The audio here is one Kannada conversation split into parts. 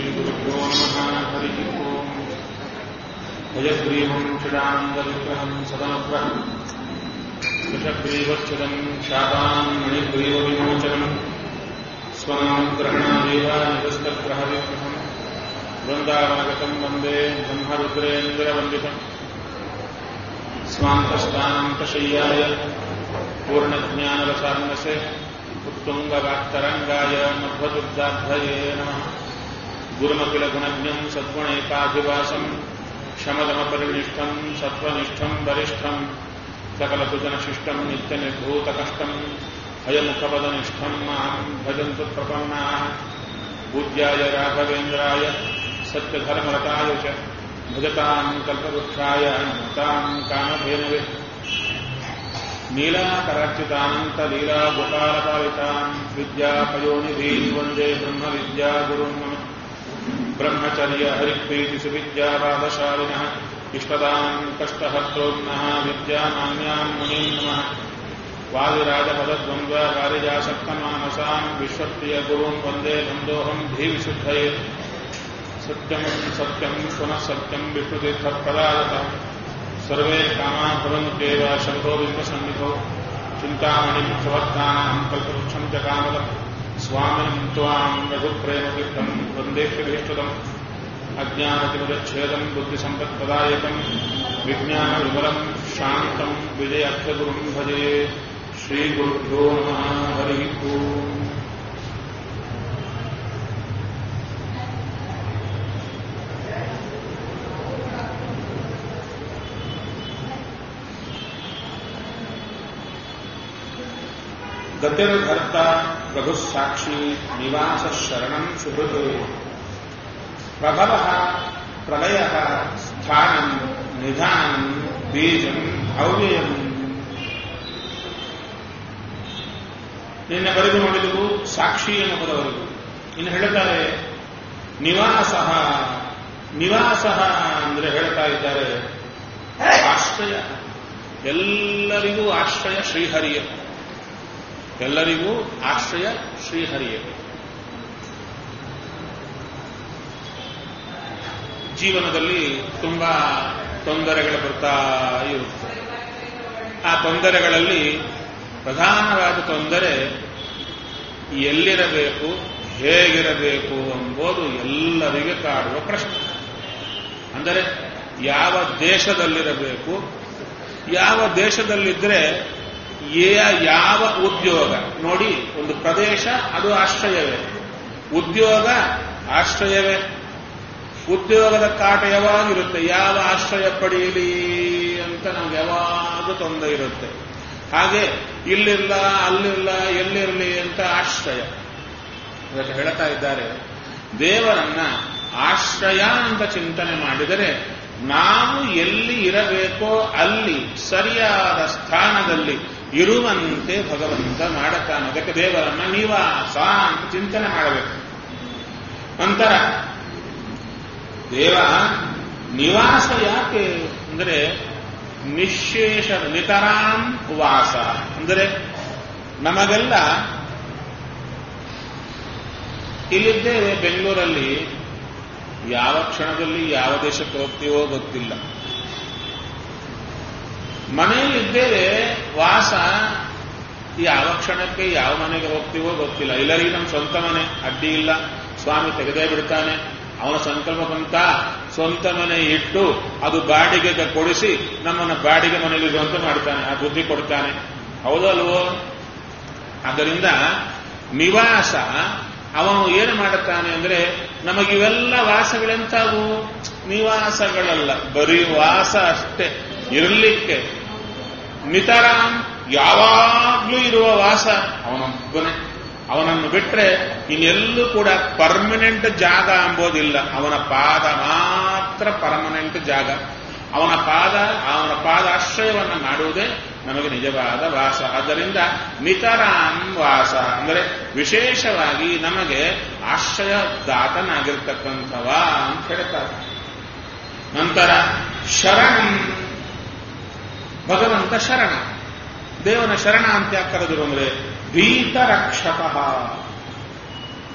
श्रीगुरुभ्यो नमः हरिः ओम् भजग्रीवम् चिदानन्दविग्रहम् सदनुग्रहम् दशग्रीवच्छिदम् शापाम् मणिग्रीवविमोचनम् स्वनामग्रहणादेव निरस्तग्रहविग्रहम् वृन्दावनगतम् वन्दे ब्रह्मरुद्रेन्द्रवन्दितम् स्वान्तस्तानन्तशय्याय पूर्णज्ञानरसान्नसे उत्तुङ्गवाक्तरङ्गाय मध्वदुर्गाध्वये नमः गुरुमखिलगुणज्ञम् सद्गुणैकाभिवासम् शमदमपरिनिष्ठम् सत्त्वनिष्ठम् वरिष्ठम् सकलसुजनशिष्टम् नित्यनिर्भूतकष्टम् हयमुखपदनिष्ठम् माम् भजन्तु प्रपन्नाः पूज्याय राघवेन्द्राय सत्यधर्मरताय च भजताम् कल्पवृक्षाय नमताम् कामधेनवे नीलाकरार्चितानन्तलीलागोपालपालिताम् विद्यापयोनिधीन् वन्दे ब्रह्मविद्यागुरुम् मम ब्रह्मचर्य हरिप्रीतिसुविद्यावादशालिनः इष्टदाम् कष्टहर्तॄन्नः विद्यामान्याम् मुनीम् नमः वादिराजपदद्वन्द्वकारिजासक्तमानसाम् विश्वप्रियगुरून् वन्दे बन्धोऽहम् धीविशुद्धये सत्यम् सत्यम् पुनः सत्यम् विष्णुतीर्थप्रदायतः सर्वे कामा भवन्त्येव शम्भो विश्वसन्निधौ चिन्तामणिम् सुभक्तानाम् कल्पवृक्षम् च कामदम् स्वामिनम् त्वाम् रघुप्रेमतीर्थम् वन्देष्यभीष्टदम् अज्ञानतिमुदच्छेदम् बुद्धिसम्पत्प्रदायकम् विज्ञानविमलम् शान्तम् विजयाख्यगुरुम् भजे श्रीगुरुभ्यो नमः हरिः ओम् गतिर्भर्ता प्रभुः साक्षी निवासः शरणम् सुहृत् प्रभवः प्रलयः स्थानम् निधानम् ಬೀಜಂ ಅವ್ಯಯಂ ನಿನ್ನೆ ಬರೆದು ನೋಡಿದವು ಸಾಕ್ಷಿ ಎನ್ನುವುದವರೆಗೂ ಇನ್ನು ಹೇಳ್ತಾರೆ ನಿವಾಸ ನಿವಾಸ ಅಂದ್ರೆ ಹೇಳ್ತಾ ಇದ್ದಾರೆ ಆಶ್ರಯ ಎಲ್ಲರಿಗೂ ಆಶ್ರಯ ಶ್ರೀಹರಿಯ ಎಲ್ಲರಿಗೂ ಆಶ್ರಯ ಶ್ರೀಹರಿಯ ಜೀವನದಲ್ಲಿ ತುಂಬಾ ತೊಂದರೆಗಳು ಬರ್ತಾ ಇರುತ್ತೆ ಆ ತೊಂದರೆಗಳಲ್ಲಿ ಪ್ರಧಾನವಾದ ತೊಂದರೆ ಎಲ್ಲಿರಬೇಕು ಹೇಗಿರಬೇಕು ಎಂಬುದು ಎಲ್ಲರಿಗೆ ಕಾಡುವ ಪ್ರಶ್ನೆ ಅಂದರೆ ಯಾವ ದೇಶದಲ್ಲಿರಬೇಕು ಯಾವ ದೇಶದಲ್ಲಿದ್ದರೆ ಯಾವ ಉದ್ಯೋಗ ನೋಡಿ ಒಂದು ಪ್ರದೇಶ ಅದು ಆಶ್ರಯವೇ ಉದ್ಯೋಗ ಆಶ್ರಯವೇ ಉದ್ಯೋಗದ ಕಾಟ ಯಾವಾಗಿರುತ್ತೆ ಯಾವ ಆಶ್ರಯ ಪಡೆಯಲಿ ಅಂತ ನಮ್ಗೆ ಯಾವಾಗ ತೊಂದರೆ ಇರುತ್ತೆ ಹಾಗೆ ಇಲ್ಲಿಲ್ಲ ಅಲ್ಲಿಲ್ಲ ಎಲ್ಲಿರಲಿ ಅಂತ ಆಶ್ರಯ ಅದಕ್ಕೆ ಹೇಳ್ತಾ ಇದ್ದಾರೆ ದೇವರನ್ನ ಆಶ್ರಯ ಅಂತ ಚಿಂತನೆ ಮಾಡಿದರೆ ನಾವು ಎಲ್ಲಿ ಇರಬೇಕೋ ಅಲ್ಲಿ ಸರಿಯಾದ ಸ್ಥಾನದಲ್ಲಿ ಇರುವಂತೆ ಭಗವಂತ ಮಾಡುತ್ತಾನೆ ಅದಕ್ಕೆ ದೇವರನ್ನ ನಿವಾಸ ಅಂತ ಚಿಂತನೆ ಮಾಡಬೇಕು ನಂತರ ದೇವ ನಿವಾಸ ಯಾಕೆ ಅಂದರೆ ನಿಶೇಷ ನಿತರಾಂ ವಾಸ ಅಂದರೆ ನಮಗೆಲ್ಲ ಇಲ್ಲಿದ್ದೇವೆ ಬೆಂಗಳೂರಲ್ಲಿ ಯಾವ ಕ್ಷಣದಲ್ಲಿ ಯಾವ ದೇಶಕ್ಕೆ ಹೋಗ್ತೀವೋ ಗೊತ್ತಿಲ್ಲ ಮನೆಯಲ್ಲಿದ್ದೇವೆ ವಾಸ ಯಾವ ಕ್ಷಣಕ್ಕೆ ಯಾವ ಮನೆಗೆ ಹೋಗ್ತೀವೋ ಗೊತ್ತಿಲ್ಲ ಎಲ್ಲರಿಗೂ ನಮ್ಮ ಸ್ವಂತ ಮನೆ ಅಡ್ಡಿ ಇಲ್ಲ ಸ್ವಾಮಿ ತೆಗೆದೇ ಬಿಡ್ತಾನೆ ಅವನ ಸಂಕಲ್ಪ ಬಂತ ಸ್ವಂತ ಮನೆ ಇಟ್ಟು ಅದು ಬಾಡಿಗೆಗೆ ಕೊಡಿಸಿ ನಮ್ಮನ್ನು ಬಾಡಿಗೆ ಮನೆಯಲ್ಲಿರುವಂತೆ ಮಾಡ್ತಾನೆ ಆ ಬುದ್ಧಿ ಕೊಡ್ತಾನೆ ಹೌದಲ್ವೋ ಆದ್ದರಿಂದ ನಿವಾಸ ಅವನು ಏನು ಮಾಡುತ್ತಾನೆ ಅಂದ್ರೆ ನಮಗಿವೆಲ್ಲ ವಾಸಗಳೆಂತಾವು ನಿವಾಸಗಳಲ್ಲ ಬರೀ ವಾಸ ಅಷ್ಟೇ ಇರಲಿಕ್ಕೆ ನಿತರಾಂ ಯಾವಾಗ್ಲೂ ಇರುವ ವಾಸ ಅವನೊಬ್ಬನೇ ಅವನನ್ನು ಬಿಟ್ರೆ ಇನ್ನೆಲ್ಲೂ ಕೂಡ ಪರ್ಮನೆಂಟ್ ಜಾಗ ಎಂಬುದಿಲ್ಲ ಅವನ ಪಾದ ಮಾತ್ರ ಪರ್ಮನೆಂಟ್ ಜಾಗ ಅವನ ಪಾದ ಅವನ ಪಾದಾಶ್ರಯವನ್ನು ಮಾಡುವುದೇ ನಮಗೆ ನಿಜವಾದ ವಾಸ ಆದ್ದರಿಂದ ನಿತರಾಂ ವಾಸ ಅಂದರೆ ವಿಶೇಷವಾಗಿ ನಮಗೆ ಆಶ್ರಯದಾತನಾಗಿರ್ತಕ್ಕಂಥವ ಅಂತ ಹೇಳ್ತಾರೆ ನಂತರ ಶರಣಂ ಭಗವಂತ ಶರಣ ದೇವನ ಶರಣ ಅಂತ ಯಾಕೆ ಕರೆದರು ಅಂದ್ರೆ ಭೀತರಕ್ಷಕ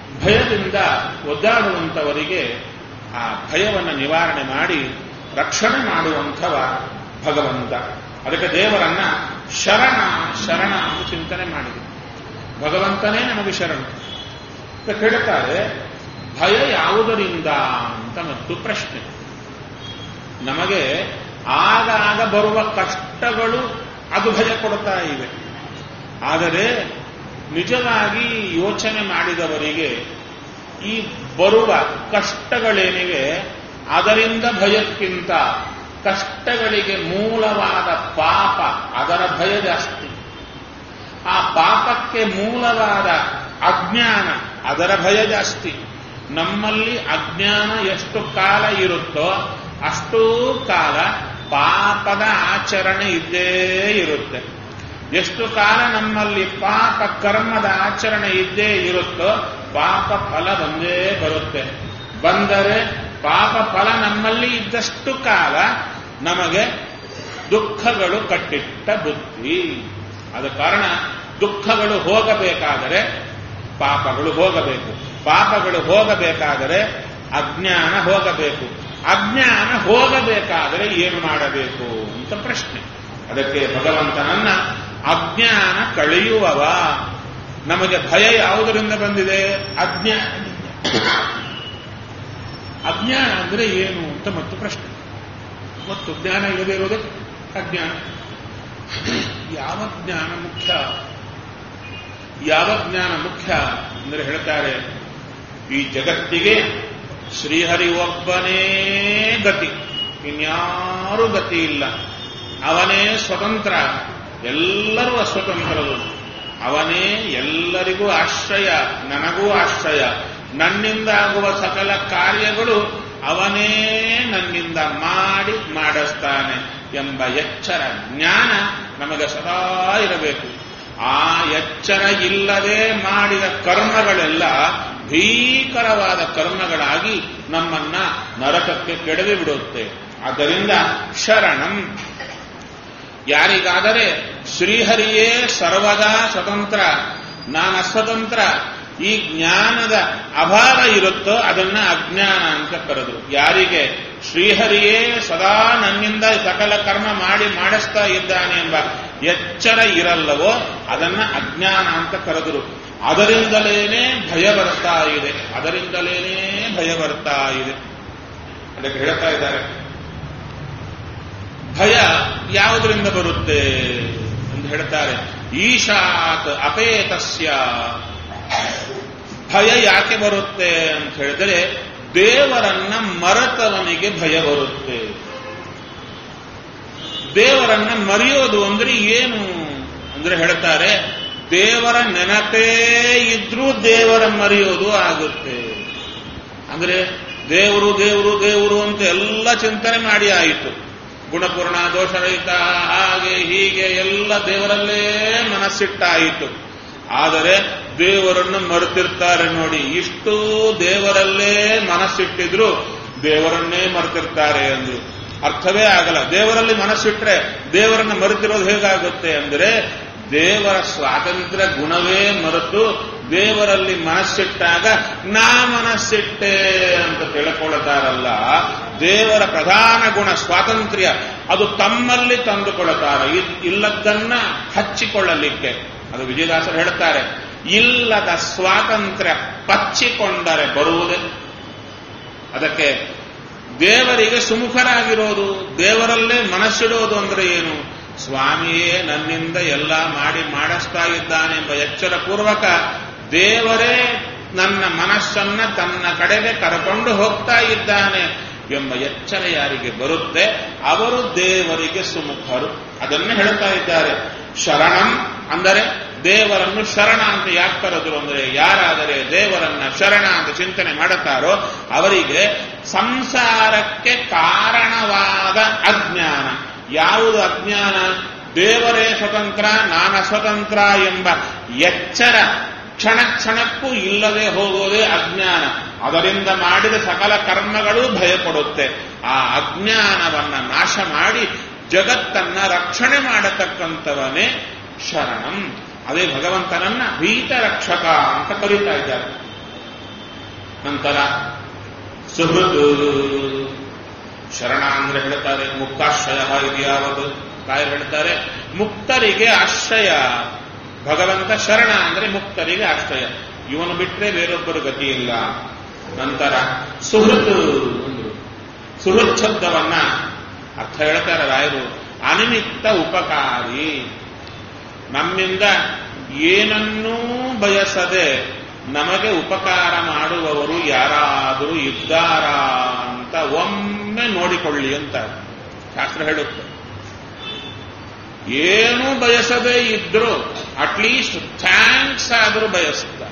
ಭಯದಿಂದ ಒದ್ದಾಡುವಂಥವರಿಗೆ ಆ ಭಯವನ್ನು ನಿವಾರಣೆ ಮಾಡಿ ರಕ್ಷಣೆ ಮಾಡುವಂಥವ ಭಗವಂತ ಅದಕ್ಕೆ ದೇವರನ್ನ ಶರಣ ಶರಣ ಅಂತ ಚಿಂತನೆ ಮಾಡಿದೆ ಭಗವಂತನೇ ನಮಗೆ ಶರಣ ಅಂತ ಕೇಳುತ್ತಾರೆ ಭಯ ಯಾವುದರಿಂದ ಅಂತ ಮತ್ತು ಪ್ರಶ್ನೆ ನಮಗೆ ಆಗಾಗ ಬರುವ ಕಷ್ಟಗಳು ಅದು ಭಯ ಕೊಡ್ತಾ ಇವೆ ಆದರೆ ನಿಜವಾಗಿ ಯೋಚನೆ ಮಾಡಿದವರಿಗೆ ಈ ಬರುವ ಕಷ್ಟಗಳೇನಿವೆ ಅದರಿಂದ ಭಯಕ್ಕಿಂತ ಕಷ್ಟಗಳಿಗೆ ಮೂಲವಾದ ಪಾಪ ಅದರ ಭಯ ಜಾಸ್ತಿ ಆ ಪಾಪಕ್ಕೆ ಮೂಲವಾದ ಅಜ್ಞಾನ ಅದರ ಭಯ ಜಾಸ್ತಿ ನಮ್ಮಲ್ಲಿ ಅಜ್ಞಾನ ಎಷ್ಟು ಕಾಲ ಇರುತ್ತೋ ಅಷ್ಟೂ ಕಾಲ ಪಾಪದ ಆಚರಣೆ ಇದ್ದೇ ಇರುತ್ತೆ ಎಷ್ಟು ಕಾಲ ನಮ್ಮಲ್ಲಿ ಪಾಪ ಕರ್ಮದ ಆಚರಣೆ ಇದ್ದೇ ಇರುತ್ತೋ ಪಾಪ ಫಲ ಬಂದೇ ಬರುತ್ತೆ ಬಂದರೆ ಪಾಪ ಫಲ ನಮ್ಮಲ್ಲಿ ಇದ್ದಷ್ಟು ಕಾಲ ನಮಗೆ ದುಃಖಗಳು ಕಟ್ಟಿಟ್ಟ ಬುದ್ಧಿ ಆದ ಕಾರಣ ದುಃಖಗಳು ಹೋಗಬೇಕಾದರೆ ಪಾಪಗಳು ಹೋಗಬೇಕು ಪಾಪಗಳು ಹೋಗಬೇಕಾದರೆ ಅಜ್ಞಾನ ಹೋಗಬೇಕು ಅಜ್ಞಾನ ಹೋಗಬೇಕಾದರೆ ಏನು ಮಾಡಬೇಕು ಅಂತ ಪ್ರಶ್ನೆ ಅದಕ್ಕೆ ಭಗವಂತನನ್ನ ಅಜ್ಞಾನ ಕಳೆಯುವವ ನಮಗೆ ಭಯ ಯಾವುದರಿಂದ ಬಂದಿದೆ ಅಜ್ಞಾನ ಅಜ್ಞಾನ ಅಂದ್ರೆ ಏನು ಅಂತ ಮತ್ತು ಪ್ರಶ್ನೆ ಮತ್ತು ಜ್ಞಾನ ಇಲ್ಲದೆ ಇರೋದೇ ಅಜ್ಞಾನ ಯಾವ ಜ್ಞಾನ ಮುಖ್ಯ ಯಾವ ಜ್ಞಾನ ಮುಖ್ಯ ಅಂದ್ರೆ ಹೇಳ್ತಾರೆ ಈ ಜಗತ್ತಿಗೆ ಶ್ರೀಹರಿ ಒಬ್ಬನೇ ಗತಿ ಇನ್ಯಾರೂ ಗತಿ ಇಲ್ಲ ಅವನೇ ಸ್ವತಂತ್ರ ಎಲ್ಲರೂ ಅಸ್ವತಂತ್ರರು ಅವನೇ ಎಲ್ಲರಿಗೂ ಆಶ್ರಯ ನನಗೂ ಆಶ್ರಯ ನನ್ನಿಂದ ಆಗುವ ಸಕಲ ಕಾರ್ಯಗಳು ಅವನೇ ನನ್ನಿಂದ ಮಾಡಿ ಮಾಡಿಸ್ತಾನೆ ಎಂಬ ಎಚ್ಚರ ಜ್ಞಾನ ನಮಗೆ ಸದಾ ಇರಬೇಕು ಆ ಎಚ್ಚರ ಇಲ್ಲದೆ ಮಾಡಿದ ಕರ್ಮಗಳೆಲ್ಲ ಭೀಕರವಾದ ಕರ್ಮಗಳಾಗಿ ನಮ್ಮನ್ನ ನರಕಕ್ಕೆ ಕೆಡವಿ ಬಿಡುತ್ತೆ ಆದ್ದರಿಂದ ಶರಣಂ ಯಾರಿಗಾದರೆ ಶ್ರೀಹರಿಯೇ ಸರ್ವದಾ ಸ್ವತಂತ್ರ ನಾನು ಅಸ್ವತಂತ್ರ ಈ ಜ್ಞಾನದ ಅಭಾವ ಇರುತ್ತೋ ಅದನ್ನ ಅಜ್ಞಾನ ಅಂತ ಕರೆದ್ರು ಯಾರಿಗೆ ಶ್ರೀಹರಿಯೇ ಸದಾ ನನ್ನಿಂದ ಸಕಲ ಕರ್ಮ ಮಾಡಿ ಮಾಡಿಸ್ತಾ ಇದ್ದಾನೆ ಎಂಬ ಎಚ್ಚರ ಇರಲ್ಲವೋ ಅದನ್ನ ಅಜ್ಞಾನ ಅಂತ ಕರೆದರು ಅದರಿಂದಲೇನೆ ಭಯ ಬರ್ತಾ ಇದೆ ಅದರಿಂದಲೇನೆ ಭಯ ಬರ್ತಾ ಇದೆ ಅದಕ್ಕೆ ಹೇಳ್ತಾ ಇದ್ದಾರೆ ಭಯ ಯಾವುದರಿಂದ ಬರುತ್ತೆ ಅಂತ ಹೇಳ್ತಾರೆ ಈಶಾತ್ ಅಪೇತಸ್ಯ ಭಯ ಯಾಕೆ ಬರುತ್ತೆ ಅಂತ ಹೇಳಿದರೆ ದೇವರನ್ನ ಮರೆತವನಿಗೆ ಭಯ ಬರುತ್ತೆ ದೇವರನ್ನ ಮರೆಯೋದು ಅಂದ್ರೆ ಏನು ಅಂದ್ರೆ ಹೇಳ್ತಾರೆ ದೇವರ ನೆನಪೇ ಇದ್ರೂ ದೇವರ ಮರೆಯೋದು ಆಗುತ್ತೆ ಅಂದ್ರೆ ದೇವರು ದೇವರು ದೇವರು ಅಂತ ಎಲ್ಲ ಚಿಂತನೆ ಮಾಡಿ ಆಯಿತು ಗುಣಪೂರ್ಣ ದೋಷರಹಿತ ಹಾಗೆ ಹೀಗೆ ಎಲ್ಲ ದೇವರಲ್ಲೇ ಮನಸ್ಸಿಟ್ಟಾಯಿತು ಆದರೆ ದೇವರನ್ನು ಮರೆತಿರ್ತಾರೆ ನೋಡಿ ಇಷ್ಟು ದೇವರಲ್ಲೇ ಮನಸ್ಸಿಟ್ಟಿದ್ರು ದೇವರನ್ನೇ ಮರೆತಿರ್ತಾರೆ ಅಂದ್ರು ಅರ್ಥವೇ ಆಗಲ್ಲ ದೇವರಲ್ಲಿ ಮನಸ್ಸಿಟ್ರೆ ದೇವರನ್ನ ಮರೆತಿರೋದು ಹೇಗಾಗುತ್ತೆ ಅಂದ್ರೆ ದೇವರ ಸ್ವಾತಂತ್ರ್ಯ ಗುಣವೇ ಮರೆತು ದೇವರಲ್ಲಿ ಮನಸ್ಸಿಟ್ಟಾಗ ನಾ ಮನಸ್ಸಿಟ್ಟೆ ಅಂತ ತಿಳ್ಕೊಳ್ತಾರಲ್ಲ ದೇವರ ಪ್ರಧಾನ ಗುಣ ಸ್ವಾತಂತ್ರ್ಯ ಅದು ತಮ್ಮಲ್ಲಿ ತಂದುಕೊಳ್ಳುತ್ತಾರೆ ಇಲ್ಲದನ್ನ ಹಚ್ಚಿಕೊಳ್ಳಲಿಕ್ಕೆ ಅದು ವಿಜಯದಾಸರು ಹೇಳ್ತಾರೆ ಇಲ್ಲದ ಸ್ವಾತಂತ್ರ್ಯ ಪಚ್ಚಿಕೊಂಡರೆ ಬರುವುದೇ ಅದಕ್ಕೆ ದೇವರಿಗೆ ಸುಮುಖರಾಗಿರೋದು ದೇವರಲ್ಲೇ ಮನಸ್ಸಿಡೋದು ಅಂದ್ರೆ ಏನು ಸ್ವಾಮಿಯೇ ನನ್ನಿಂದ ಎಲ್ಲ ಮಾಡಿ ಮಾಡಿಸ್ತಾ ಇದ್ದಾನೆ ಎಂಬ ಎಚ್ಚರ ಪೂರ್ವಕ ದೇವರೇ ನನ್ನ ಮನಸ್ಸನ್ನ ತನ್ನ ಕಡೆಗೆ ಕರಕೊಂಡು ಹೋಗ್ತಾ ಇದ್ದಾನೆ ಎಂಬ ಎಚ್ಚರ ಯಾರಿಗೆ ಬರುತ್ತೆ ಅವರು ದೇವರಿಗೆ ಸುಮುಖರು ಅದನ್ನೇ ಹೇಳ್ತಾ ಇದ್ದಾರೆ ಶರಣಂ ಅಂದರೆ ದೇವರನ್ನು ಶರಣ ಅಂತ ಯಾಕೆ ಕರೆದ್ರು ಅಂದ್ರೆ ಯಾರಾದರೆ ದೇವರನ್ನ ಶರಣ ಅಂತ ಚಿಂತನೆ ಮಾಡುತ್ತಾರೋ ಅವರಿಗೆ ಸಂಸಾರಕ್ಕೆ ಕಾರಣವಾದ ಅಜ್ಞಾನ ಯಾವುದು ಅಜ್ಞಾನ ದೇವರೇ ಸ್ವತಂತ್ರ ನಾನ ಸ್ವತಂತ್ರ ಎಂಬ ಎಚ್ಚರ ಕ್ಷಣ ಕ್ಷಣಕ್ಕೂ ಇಲ್ಲದೆ ಹೋಗುವುದೇ ಅಜ್ಞಾನ ಅದರಿಂದ ಮಾಡಿದ ಸಕಲ ಕರ್ಮಗಳು ಭಯಪಡುತ್ತೆ ಆ ಅಜ್ಞಾನವನ್ನ ನಾಶ ಮಾಡಿ ಜಗತ್ತನ್ನ ರಕ್ಷಣೆ ಮಾಡತಕ್ಕಂಥವನೇ ಶರಣಂ ಅದೇ ಭಗವಂತನನ್ನ ಭೀತ ರಕ್ಷಕ ಅಂತ ಕರೀತಾ ಇದ್ದಾರೆ ನಂತರ ಸುಹೃದು ಶರಣ ಅಂದ್ರೆ ಹೇಳ್ತಾರೆ ಮುಕ್ತಾಶ್ರಯ ಇದು ಯಾವುದು ಕಾಯರು ಹೇಳ್ತಾರೆ ಮುಕ್ತರಿಗೆ ಆಶ್ರಯ ಭಗವಂತ ಶರಣ ಅಂದ್ರೆ ಮುಕ್ತರಿಗೆ ಆಶ್ರಯ ಇವನು ಬಿಟ್ರೆ ಬೇರೊಬ್ಬರು ಗತಿ ಇಲ್ಲ ನಂತರ ಸುಹೃತ್ ಅಂದ್ರು ಸುಹೃತ್ ಶಬ್ದವನ್ನ ಅರ್ಥ ಹೇಳ್ತಾರೆ ರಾಯರು ಅನಿಮಿತ್ತ ಉಪಕಾರಿ ನಮ್ಮಿಂದ ಏನನ್ನೂ ಬಯಸದೆ ನಮಗೆ ಉಪಕಾರ ಮಾಡುವವರು ಯಾರಾದರೂ ಇದ್ದಾರಾ ಅಂತ ಒಮ್ಮೆ ನೋಡಿಕೊಳ್ಳಿ ಅಂತ ಶಾಸ್ತ್ರ ಹೇಳುತ್ತೆ ಏನೂ ಬಯಸದೇ ಇದ್ರು ಅಟ್ಲೀಸ್ಟ್ ಥ್ಯಾಂಕ್ಸ್ ಆದರೂ ಬಯಸ್ತಾರೆ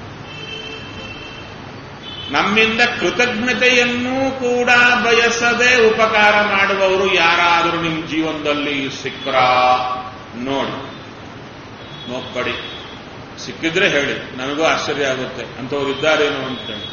ನಮ್ಮಿಂದ ಕೃತಜ್ಞತೆಯನ್ನೂ ಕೂಡ ಬಯಸದೆ ಉಪಕಾರ ಮಾಡುವವರು ಯಾರಾದರೂ ನಿಮ್ಮ ಜೀವನದಲ್ಲಿ ಸಿಕ್ರಾ ನೋಡಿ ನೋಡ್ಬೇಡಿ ಸಿಕ್ಕಿದ್ರೆ ಹೇಳಿ ನನಗೂ ಆಶ್ಚರ್ಯ ಆಗುತ್ತೆ ಅಂಥವ್ರು ಇದ್ದಾರೇನೋ ಅಂತೇಳಿ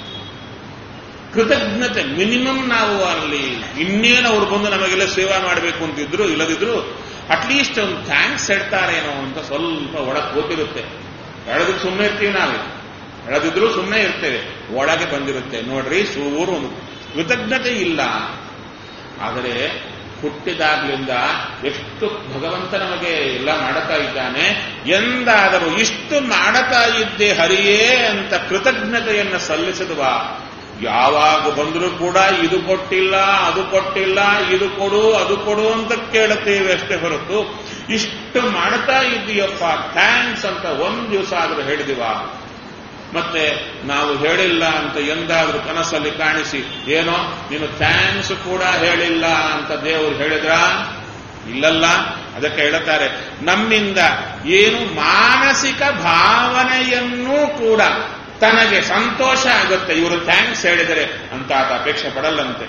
ಕೃತಜ್ಞತೆ ಮಿನಿಮಮ್ ನಾವು ಅಲ್ಲಿ ಇನ್ನೇನು ಅವ್ರು ಬಂದು ನಮಗೆಲ್ಲ ಸೇವಾ ಮಾಡಬೇಕು ಅಂತಿದ್ರು ಇಲ್ಲದಿದ್ರು ಅಟ್ಲೀಸ್ಟ್ ಒಂದು ಥ್ಯಾಂಕ್ಸ್ ಹೇಳ್ತಾರೇನೋ ಅಂತ ಸ್ವಲ್ಪ ಒಳಗೆ ಗೊತ್ತಿರುತ್ತೆ ಎಳೆದ್ರು ಸುಮ್ಮನೆ ಇರ್ತೀವಿ ನಾವು ಎಳೆದಿದ್ರು ಸುಮ್ಮನೆ ಇರ್ತೇವೆ ಒಳಗೆ ಬಂದಿರುತ್ತೆ ನೋಡ್ರಿ ಸೂರು ಒಂದು ಕೃತಜ್ಞತೆ ಇಲ್ಲ ಆದರೆ ಹುಟ್ಟಿದಾಗ್ಲಿಂದ ಎಷ್ಟು ಭಗವಂತ ನಮಗೆ ಎಲ್ಲ ಮಾಡುತ್ತಾ ಇದ್ದಾನೆ ಎಂದಾದರೂ ಇಷ್ಟು ಮಾಡುತ್ತಾ ಇದ್ದೆ ಹರಿಯೇ ಅಂತ ಕೃತಜ್ಞತೆಯನ್ನು ಸಲ್ಲಿಸಿದುವ ಯಾವಾಗ ಬಂದರೂ ಕೂಡ ಇದು ಕೊಟ್ಟಿಲ್ಲ ಅದು ಕೊಟ್ಟಿಲ್ಲ ಇದು ಕೊಡು ಅದು ಕೊಡು ಅಂತ ಕೇಳುತ್ತೇವೆ ಅಷ್ಟೇ ಹೊರತು ಇಷ್ಟು ಮಾಡ್ತಾ ಇದ್ದೀಯಪ್ಪ ಥ್ಯಾಂಕ್ಸ್ ಅಂತ ಒಂದ್ ದಿವಸ ಆದರೂ ಹೇಳಿದಿವ ಮತ್ತೆ ನಾವು ಹೇಳಿಲ್ಲ ಅಂತ ಎಂದಾದ್ರೂ ಕನಸಲ್ಲಿ ಕಾಣಿಸಿ ಏನೋ ನೀನು ಥ್ಯಾಂಕ್ಸ್ ಕೂಡ ಹೇಳಿಲ್ಲ ಅಂತ ದೇವರು ಹೇಳಿದ್ರ ಇಲ್ಲಲ್ಲ ಅದಕ್ಕೆ ಹೇಳುತ್ತಾರೆ ನಮ್ಮಿಂದ ಏನು ಮಾನಸಿಕ ಭಾವನೆಯನ್ನೂ ಕೂಡ ತನಗೆ ಸಂತೋಷ ಆಗುತ್ತೆ ಇವರು ಥ್ಯಾಂಕ್ಸ್ ಹೇಳಿದರೆ ಅಂತ ಆತ ಅಪೇಕ್ಷೆ ಪಡಲ್ಲಂತೆ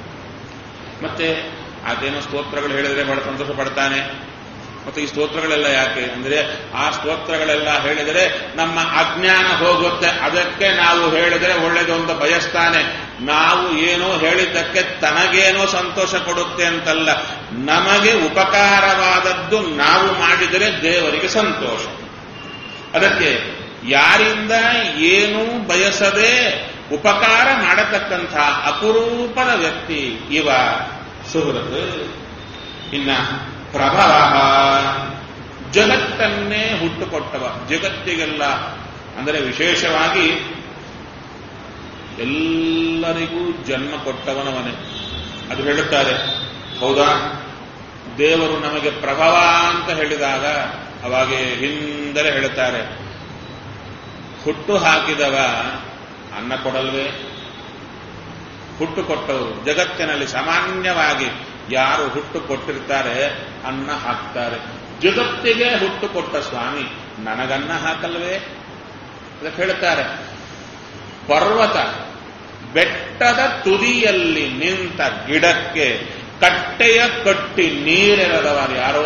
ಮತ್ತೆ ಅದೇನೋ ಸ್ತೋತ್ರಗಳು ಹೇಳಿದರೆ ಬಹಳ ಸಂತೋಷ ಪಡ್ತಾನೆ ಮತ್ತೆ ಈ ಸ್ತೋತ್ರಗಳೆಲ್ಲ ಯಾಕೆ ಅಂದ್ರೆ ಆ ಸ್ತೋತ್ರಗಳೆಲ್ಲ ಹೇಳಿದರೆ ನಮ್ಮ ಅಜ್ಞಾನ ಹೋಗುತ್ತೆ ಅದಕ್ಕೆ ನಾವು ಹೇಳಿದರೆ ಒಳ್ಳೇದು ಅಂತ ಬಯಸ್ತಾನೆ ನಾವು ಏನೋ ಹೇಳಿದ್ದಕ್ಕೆ ತನಗೇನೋ ಸಂತೋಷ ಕೊಡುತ್ತೆ ಅಂತಲ್ಲ ನಮಗೆ ಉಪಕಾರವಾದದ್ದು ನಾವು ಮಾಡಿದರೆ ದೇವರಿಗೆ ಸಂತೋಷ ಅದಕ್ಕೆ ಯಾರಿಂದ ಏನೂ ಬಯಸದೆ ಉಪಕಾರ ಮಾಡತಕ್ಕಂಥ ಅಪರೂಪದ ವ್ಯಕ್ತಿ ಇವ ಸುಹೃತ್ ಇನ್ನ ಪ್ರಭವ ಜಗತ್ತನ್ನೇ ಹುಟ್ಟುಕೊಟ್ಟವ ಜಗತ್ತಿಗೆಲ್ಲ ಅಂದರೆ ವಿಶೇಷವಾಗಿ ಎಲ್ಲರಿಗೂ ಜನ್ಮ ಕೊಟ್ಟವನವನೇ ಅದು ಹೇಳುತ್ತಾರೆ ಹೌದಾ ದೇವರು ನಮಗೆ ಪ್ರಭವ ಅಂತ ಹೇಳಿದಾಗ ಅವಾಗೆ ಹಿಂದಲೇ ಹೇಳುತ್ತಾರೆ ಹುಟ್ಟು ಹಾಕಿದವ ಅನ್ನ ಕೊಡಲ್ವೇ ಹುಟ್ಟು ಕೊಟ್ಟವರು ಜಗತ್ತಿನಲ್ಲಿ ಸಾಮಾನ್ಯವಾಗಿ ಯಾರು ಹುಟ್ಟು ಕೊಟ್ಟಿರ್ತಾರೆ ಅನ್ನ ಹಾಕ್ತಾರೆ ಜಗತ್ತಿಗೆ ಹುಟ್ಟು ಕೊಟ್ಟ ಸ್ವಾಮಿ ನನಗನ್ನ ಹಾಕಲ್ವೇ ಅದಕ್ಕೆ ಹೇಳ್ತಾರೆ ಪರ್ವತ ಬೆಟ್ಟದ ತುದಿಯಲ್ಲಿ ನಿಂತ ಗಿಡಕ್ಕೆ ಕಟ್ಟೆಯ ಕಟ್ಟಿ ನೀರೆರೆದವರು ಯಾರೋ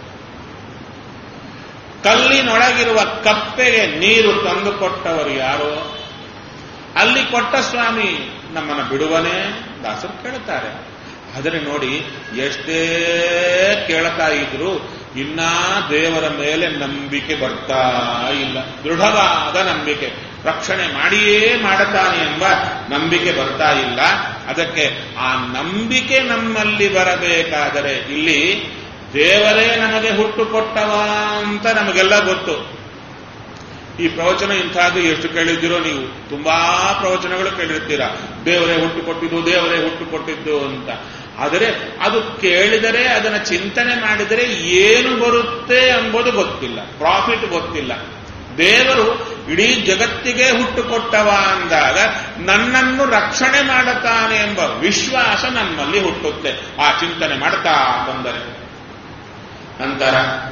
ಕಲ್ಲಿನೊಳಗಿರುವ ಕಪ್ಪೆಗೆ ನೀರು ತಂದು ಕೊಟ್ಟವರು ಯಾರೋ ಅಲ್ಲಿ ಕೊಟ್ಟ ಸ್ವಾಮಿ ನಮ್ಮನ್ನು ಬಿಡುವನೇ ದಾಸರು ಕೇಳುತ್ತಾರೆ ಆದರೆ ನೋಡಿ ಎಷ್ಟೇ ಕೇಳ್ತಾ ಇದ್ರು ಇನ್ನ ದೇವರ ಮೇಲೆ ನಂಬಿಕೆ ಬರ್ತಾ ಇಲ್ಲ ದೃಢವಾದ ನಂಬಿಕೆ ರಕ್ಷಣೆ ಮಾಡಿಯೇ ಮಾಡುತ್ತಾನೆ ಎಂಬ ನಂಬಿಕೆ ಬರ್ತಾ ಇಲ್ಲ ಅದಕ್ಕೆ ಆ ನಂಬಿಕೆ ನಮ್ಮಲ್ಲಿ ಬರಬೇಕಾದರೆ ಇಲ್ಲಿ ದೇವರೇ ನಮಗೆ ಹುಟ್ಟು ಕೊಟ್ಟವ ಅಂತ ನಮಗೆಲ್ಲ ಗೊತ್ತು ಈ ಪ್ರವಚನ ಇಂಥದ್ದು ಎಷ್ಟು ಕೇಳಿದ್ದೀರೋ ನೀವು ತುಂಬಾ ಪ್ರವಚನಗಳು ಕೇಳಿರ್ತೀರಾ ದೇವರೇ ಹುಟ್ಟು ಕೊಟ್ಟಿದ್ದು ದೇವರೇ ಹುಟ್ಟು ಕೊಟ್ಟಿದ್ದು ಅಂತ ಆದರೆ ಅದು ಕೇಳಿದರೆ ಅದನ್ನು ಚಿಂತನೆ ಮಾಡಿದರೆ ಏನು ಬರುತ್ತೆ ಎಂಬುದು ಗೊತ್ತಿಲ್ಲ ಪ್ರಾಫಿಟ್ ಗೊತ್ತಿಲ್ಲ ದೇವರು ಇಡೀ ಜಗತ್ತಿಗೆ ಹುಟ್ಟು ಕೊಟ್ಟವ ಅಂದಾಗ ನನ್ನನ್ನು ರಕ್ಷಣೆ ಮಾಡುತ್ತಾನೆ ಎಂಬ ವಿಶ್ವಾಸ ನಮ್ಮಲ್ಲಿ ಹುಟ್ಟುತ್ತೆ ಆ ಚಿಂತನೆ ಮಾಡ್ತಾ ಬಂದರೆ ನಂತರ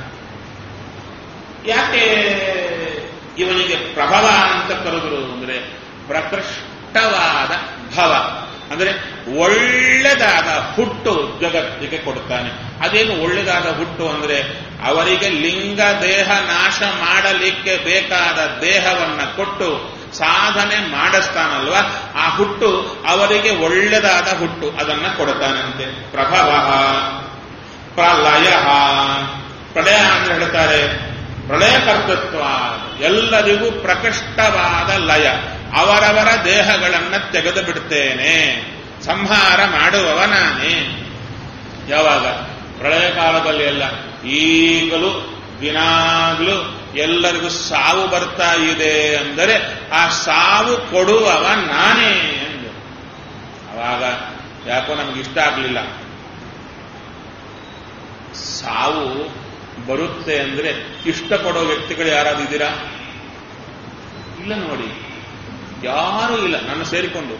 ಯಾಕೆ ಇವನಿಗೆ ಪ್ರಭವ ಅಂತ ಕರೆದರು ಅಂದ್ರೆ ಪ್ರಕೃಷ್ಟವಾದ ಭವ ಅಂದ್ರೆ ಒಳ್ಳೆದಾದ ಹುಟ್ಟು ಜಗತ್ತಿಗೆ ಕೊಡ್ತಾನೆ ಅದೇನು ಒಳ್ಳೆದಾದ ಹುಟ್ಟು ಅಂದ್ರೆ ಅವರಿಗೆ ಲಿಂಗ ದೇಹ ನಾಶ ಮಾಡಲಿಕ್ಕೆ ಬೇಕಾದ ದೇಹವನ್ನ ಕೊಟ್ಟು ಸಾಧನೆ ಮಾಡಿಸ್ತಾನಲ್ವ ಆ ಹುಟ್ಟು ಅವರಿಗೆ ಒಳ್ಳೆದಾದ ಹುಟ್ಟು ಅದನ್ನ ಕೊಡ್ತಾನಂತೆ ಪ್ರಭವ ಪ್ರಲಯ ಪ್ರಳಯ ಅಂತ ಹೇಳ್ತಾರೆ ಪ್ರಳಯ ಕರ್ತೃತ್ವ ಎಲ್ಲರಿಗೂ ಪ್ರಕೃಷ್ಟವಾದ ಲಯ ಅವರವರ ದೇಹಗಳನ್ನ ತೆಗೆದು ಬಿಡ್ತೇನೆ ಸಂಹಾರ ಮಾಡುವವ ನಾನೇ ಯಾವಾಗ ಪ್ರಳಯ ಕಾಲದಲ್ಲಿ ಎಲ್ಲ ಈಗಲೂ ದಿನಾಗ್ಲೂ ಎಲ್ಲರಿಗೂ ಸಾವು ಬರ್ತಾ ಇದೆ ಅಂದರೆ ಆ ಸಾವು ಕೊಡುವವ ನಾನೇ ಎಂದು ಅವಾಗ ಯಾಕೋ ನಮ್ಗೆ ಇಷ್ಟ ಆಗಲಿಲ್ಲ ಸಾವು ಬರುತ್ತೆ ಅಂದ್ರೆ ಇಷ್ಟಪಡೋ ವ್ಯಕ್ತಿಗಳು ಯಾರಾದ್ರೂ ಇದ್ದೀರಾ ಇಲ್ಲ ನೋಡಿ ಯಾರೂ ಇಲ್ಲ ನನ್ನ ಸೇರಿಕೊಂಡು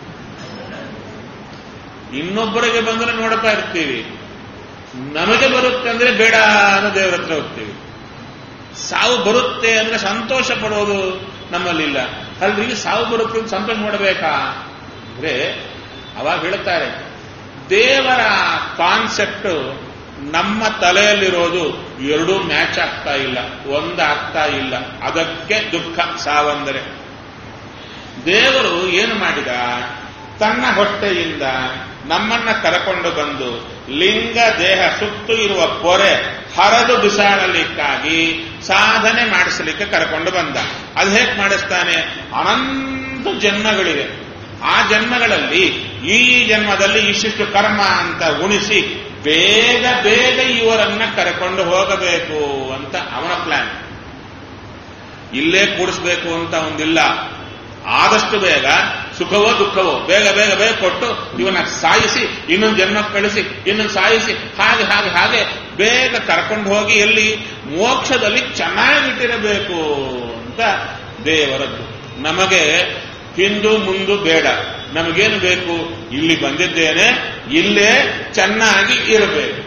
ಇನ್ನೊಬ್ಬರಿಗೆ ಬಂದ್ರೆ ನೋಡ್ತಾ ಇರ್ತೀವಿ ನಮಗೆ ಬರುತ್ತೆ ಅಂದ್ರೆ ಬೇಡ ಅನ್ನೋ ದೇವರ ಹತ್ರ ಹೋಗ್ತೀವಿ ಸಾವು ಬರುತ್ತೆ ಅಂದ್ರೆ ಸಂತೋಷ ಪಡೋದು ನಮ್ಮಲ್ಲಿಲ್ಲ ಅಲ್ರಿ ಸಾವು ಬರುತ್ತೆ ಅಂತ ಸಂತೋಷ ಮಾಡಬೇಕಾ ಅಂದ್ರೆ ಅವಾಗ ಹೇಳ್ತಾರೆ ದೇವರ ಕಾನ್ಸೆಪ್ಟ್ ನಮ್ಮ ತಲೆಯಲ್ಲಿರೋದು ಎರಡೂ ಮ್ಯಾಚ್ ಆಗ್ತಾ ಇಲ್ಲ ಒಂದಾಗ್ತಾ ಇಲ್ಲ ಅದಕ್ಕೆ ದುಃಖ ಸಾವಂದರೆ ದೇವರು ಏನು ಮಾಡಿದ ತನ್ನ ಹೊಟ್ಟೆಯಿಂದ ನಮ್ಮನ್ನ ಕರಕೊಂಡು ಬಂದು ಲಿಂಗ ದೇಹ ಸುತ್ತು ಇರುವ ಪೊರೆ ಹರದು ಬಿಸಾಡಲಿಕ್ಕಾಗಿ ಸಾಧನೆ ಮಾಡಿಸಲಿಕ್ಕೆ ಕರ್ಕೊಂಡು ಬಂದ ಅದು ಹೇಗೆ ಮಾಡಿಸ್ತಾನೆ ಅನಂತ ಜನ್ಮಗಳಿವೆ ಆ ಜನ್ಮಗಳಲ್ಲಿ ಈ ಜನ್ಮದಲ್ಲಿ ಇಷ್ಟಿಷ್ಟು ಕರ್ಮ ಅಂತ ಉಣಿಸಿ ಬೇಗ ಬೇಗ ಇವರನ್ನ ಕರ್ಕೊಂಡು ಹೋಗಬೇಕು ಅಂತ ಅವನ ಪ್ಲಾನ್ ಇಲ್ಲೇ ಕೂಡಿಸ್ಬೇಕು ಅಂತ ಒಂದಿಲ್ಲ ಆದಷ್ಟು ಬೇಗ ಸುಖವೋ ದುಃಖವೋ ಬೇಗ ಬೇಗ ಬೇಗ ಕೊಟ್ಟು ಇವನ ಸಾಯಿಸಿ ಇನ್ನೊಂದು ಜನ್ಮ ಕಳಿಸಿ ಇನ್ನೊಂದು ಸಾಯಿಸಿ ಹಾಗೆ ಹಾಗೆ ಹಾಗೆ ಬೇಗ ಕರ್ಕೊಂಡು ಹೋಗಿ ಎಲ್ಲಿ ಮೋಕ್ಷದಲ್ಲಿ ಚೆನ್ನಾಗಿಟ್ಟಿರಬೇಕು ಅಂತ ದೇವರದ್ದು ನಮಗೆ ಹಿಂದು ಮುಂದು ಬೇಡ ನಮಗೇನು ಬೇಕು ಇಲ್ಲಿ ಬಂದಿದ್ದೇನೆ ಇಲ್ಲೇ ಚೆನ್ನಾಗಿ ಇರಬೇಕು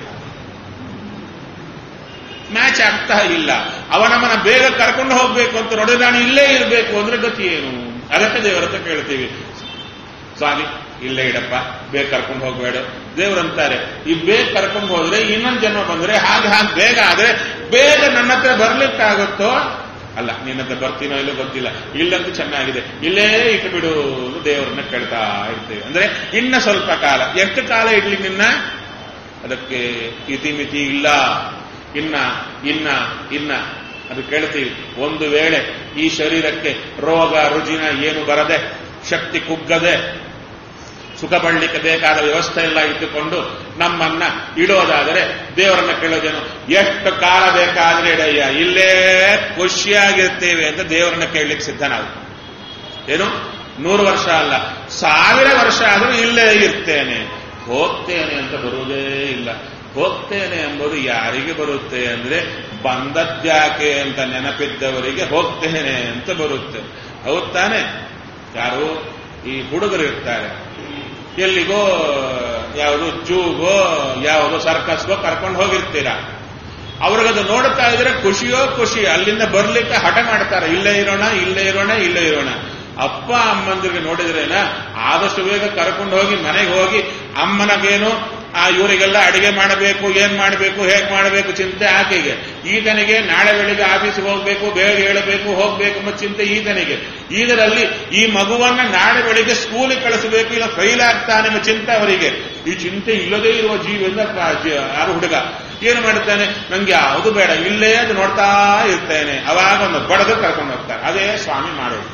ಮ್ಯಾಚ್ ಆಗ್ತಾ ಇಲ್ಲ ಅವನವನ ಬೇಗ ಕರ್ಕೊಂಡು ಹೋಗ್ಬೇಕು ಅಂತ ನೋಡಿದ್ರೆ ನಾನು ಇಲ್ಲೇ ಇರಬೇಕು ಅಂದ್ರೆ ಗತಿ ಏನು ಅದಕ್ಕೆ ದೇವರ ಹತ್ರ ಕೇಳ್ತೀವಿ ಸ್ವಾಮಿ ಇಲ್ಲೇ ಇಡಪ್ಪ ಬೇಗ ಕರ್ಕೊಂಡು ಹೋಗ್ಬೇಡ ದೇವರಂತಾರೆ ಈ ಬೇಗ ಕರ್ಕೊಂಡು ಹೋದ್ರೆ ಇನ್ನೊಂದು ಜನ್ಮ ಬಂದ್ರೆ ಹಾಗೆ ಹಾಗೆ ಬೇಗ ಆದ್ರೆ ಬೇಗ ನನ್ನ ಹತ್ರ ಬರ್ಲಿಕ್ಕಾಗುತ್ತೋ ಅಲ್ಲ ನಿನ್ನ ಹತ್ರ ಬರ್ತೀನೋ ಇಲ್ಲೋ ಗೊತ್ತಿಲ್ಲ ಇಲ್ಲಂತೂ ಚೆನ್ನಾಗಿದೆ ಇಲ್ಲೇ ಇಟ್ಟು ಬಿಡು ಅಂತ ದೇವರನ್ನ ಕೇಳ್ತಾ ಇರ್ತೇವೆ ಅಂದ್ರೆ ಇನ್ನ ಸ್ವಲ್ಪ ಕಾಲ ಎಷ್ಟು ಕಾಲ ಇಡ್ಲಿ ನಿನ್ನ ಅದಕ್ಕೆ ಇತಿಮಿತಿ ಇಲ್ಲ ಇನ್ನ ಇನ್ನ ಇನ್ನ ಅದು ಕೇಳ್ತೀವಿ ಒಂದು ವೇಳೆ ಈ ಶರೀರಕ್ಕೆ ರೋಗ ರುಜಿನ ಏನು ಬರದೆ ಶಕ್ತಿ ಕುಗ್ಗದೆ ಸುಖ ಪಡಲಿಕ್ಕೆ ಬೇಕಾದ ವ್ಯವಸ್ಥೆ ಎಲ್ಲ ಇಟ್ಟುಕೊಂಡು ನಮ್ಮನ್ನ ಇಡೋದಾದರೆ ದೇವರನ್ನ ಕೇಳೋದೇನು ಎಷ್ಟು ಕಾಲ ಬೇಕಾದ್ರೆ ಇಡಯ್ಯ ಇಲ್ಲೇ ಖುಷಿಯಾಗಿರ್ತೇವೆ ಅಂತ ದೇವರನ್ನ ಕೇಳಲಿಕ್ಕೆ ಸಿದ್ಧ ನಾವು ಏನು ನೂರು ವರ್ಷ ಅಲ್ಲ ಸಾವಿರ ವರ್ಷ ಆದರೂ ಇಲ್ಲೇ ಇರ್ತೇನೆ ಹೋಗ್ತೇನೆ ಅಂತ ಬರುವುದೇ ಇಲ್ಲ ಹೋಗ್ತೇನೆ ಎಂಬುದು ಯಾರಿಗೆ ಬರುತ್ತೆ ಅಂದ್ರೆ ಬಂದದ್ಯಾಕೆ ಅಂತ ನೆನಪಿದ್ದವರಿಗೆ ಹೋಗ್ತೇನೆ ಅಂತ ಬರುತ್ತೆ ಹೌದ್ ತಾನೆ ಯಾರು ಈ ಹುಡುಗರು ಇರ್ತಾರೆ ಎಲ್ಲಿಗೋ ಯಾವುದು ಜೂಗೋ ಯಾವುದೋ ಸರ್ಕಸ್ಗೋ ಕರ್ಕೊಂಡು ಹೋಗಿರ್ತೀರಾ ಅವ್ರಿಗದು ನೋಡ್ತಾ ಇದ್ರೆ ಖುಷಿಯೋ ಖುಷಿ ಅಲ್ಲಿಂದ ಬರ್ಲಿಕ್ಕೆ ಹಠ ಮಾಡ್ತಾರೆ ಇಲ್ಲೇ ಇರೋಣ ಇಲ್ಲೇ ಇರೋಣ ಇಲ್ಲೇ ಇರೋಣ ಅಪ್ಪ ಅಮ್ಮಂದಿರಿಗೆ ನೋಡಿದ್ರೇನ ಆದಷ್ಟು ಬೇಗ ಕರ್ಕೊಂಡು ಹೋಗಿ ಮನೆಗೆ ಹೋಗಿ ಅಮ್ಮನಗೇನು ಆ ಇವರಿಗೆಲ್ಲ ಅಡಿಗೆ ಮಾಡಬೇಕು ಏನ್ ಮಾಡಬೇಕು ಹೇಗೆ ಮಾಡಬೇಕು ಚಿಂತೆ ಆಕೆಗೆ ಈತನಿಗೆ ನಾಳೆ ಬೆಳಿಗ್ಗೆ ಆಫೀಸ್ಗೆ ಹೋಗ್ಬೇಕು ಬೇಗ ಹೇಳಬೇಕು ಹೋಗ್ಬೇಕು ಎಂಬ ಚಿಂತೆ ಈತನಿಗೆ ಇದರಲ್ಲಿ ಈ ಮಗುವನ್ನ ನಾಳೆ ಬೆಳಿಗ್ಗೆ ಸ್ಕೂಲಿಗೆ ಕಳಿಸಬೇಕು ಇಲ್ಲ ಫೈಲ್ ಆಗ್ತಾನೆ ಎಂಬ ಚಿಂತೆ ಅವರಿಗೆ ಈ ಚಿಂತೆ ಇಲ್ಲದೇ ಇರುವ ಜೀವಿಯಿಂದ ಯಾರು ಹುಡುಗ ಏನು ಮಾಡುತ್ತಾನೆ ನಂಗೆ ಯಾವುದು ಬೇಡ ಇಲ್ಲೇ ಅದು ನೋಡ್ತಾ ಇರ್ತೇನೆ ಅವಾಗ ಒಂದು ಬಡದು ಕರ್ಕೊಂಡು ಹೋಗ್ತಾರೆ ಅದೇ ಸ್ವಾಮಿ ಮಾಡೋದು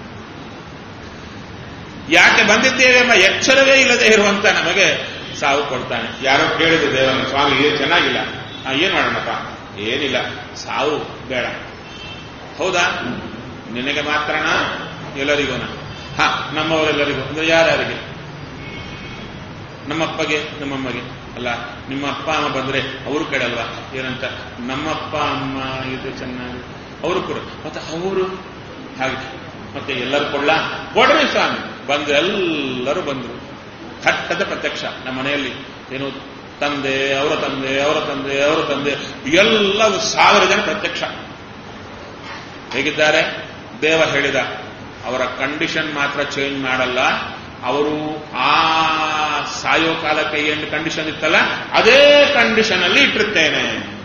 ಯಾಕೆ ಬಂದಿದ್ದೇವೆ ಎಂಬ ಎಚ್ಚರವೇ ಇಲ್ಲದೆ ಇರುವಂತ ನಮಗೆ ಸಾವು ಕೊಡ್ತಾನೆ ಯಾರೋ ಕೇಳಿದ್ರು ದೇವರನ್ನ ಸ್ವಾಮಿ ಇದು ಚೆನ್ನಾಗಿಲ್ಲ ಆ, ಏನ್ ಮಾಡೋಣಪ್ಪ ಏನಿಲ್ಲ ಸಾವು ಬೇಡ ಹೌದಾ ನಿನಗೆ ಮಾತ್ರನಾ ಎಲ್ಲರಿಗೂನ ಹಾ ನಮ್ಮವರೆಲ್ಲರಿಗೂ ಅಂದ್ರೆ ಯಾರ್ಯಾರಿಗೆ ನಮ್ಮಪ್ಪಗೆ ನಮ್ಮಮ್ಮಗೆ ಅಲ್ಲ ನಿಮ್ಮ ಅಪ್ಪ ಅಮ್ಮ ಬಂದ್ರೆ ಅವರು ಕೇಳಲ್ವಾ ಏನಂತ ನಮ್ಮಪ್ಪ ಅಮ್ಮ ಇದು ಚೆನ್ನಾಗಿ ಅವರು ಕೂಡ ಮತ್ತೆ ಅವರು ಹಾಗೆ ಮತ್ತೆ ಎಲ್ಲರೂ ಕೊಳ್ಳ ಕೊಡ್ರಿ ಸ್ವಾಮಿ ಬಂದು ಎಲ್ಲರೂ ಬಂದರು ಘಟ್ಟದ ಪ್ರತ್ಯಕ್ಷ ನಮ್ಮ ಮನೆಯಲ್ಲಿ ಏನು ತಂದೆ ಅವರ ತಂದೆ ಅವರ ತಂದೆ ಅವರ ತಂದೆ ಎಲ್ಲ ಸಾವಿರ ಜನ ಪ್ರತ್ಯಕ್ಷ ಹೇಗಿದ್ದಾರೆ ದೇವ ಹೇಳಿದ ಅವರ ಕಂಡೀಷನ್ ಮಾತ್ರ ಚೇಂಜ್ ಮಾಡಲ್ಲ ಅವರು ಆ ಸಾಯೋ ಕಾಲಕ್ಕೆ ಏನು ಕಂಡೀಷನ್ ಇತ್ತಲ್ಲ ಅದೇ ಕಂಡೀಷನ್ ಅಲ್ಲಿ ಇಟ್ಟಿರ್ತೇನೆ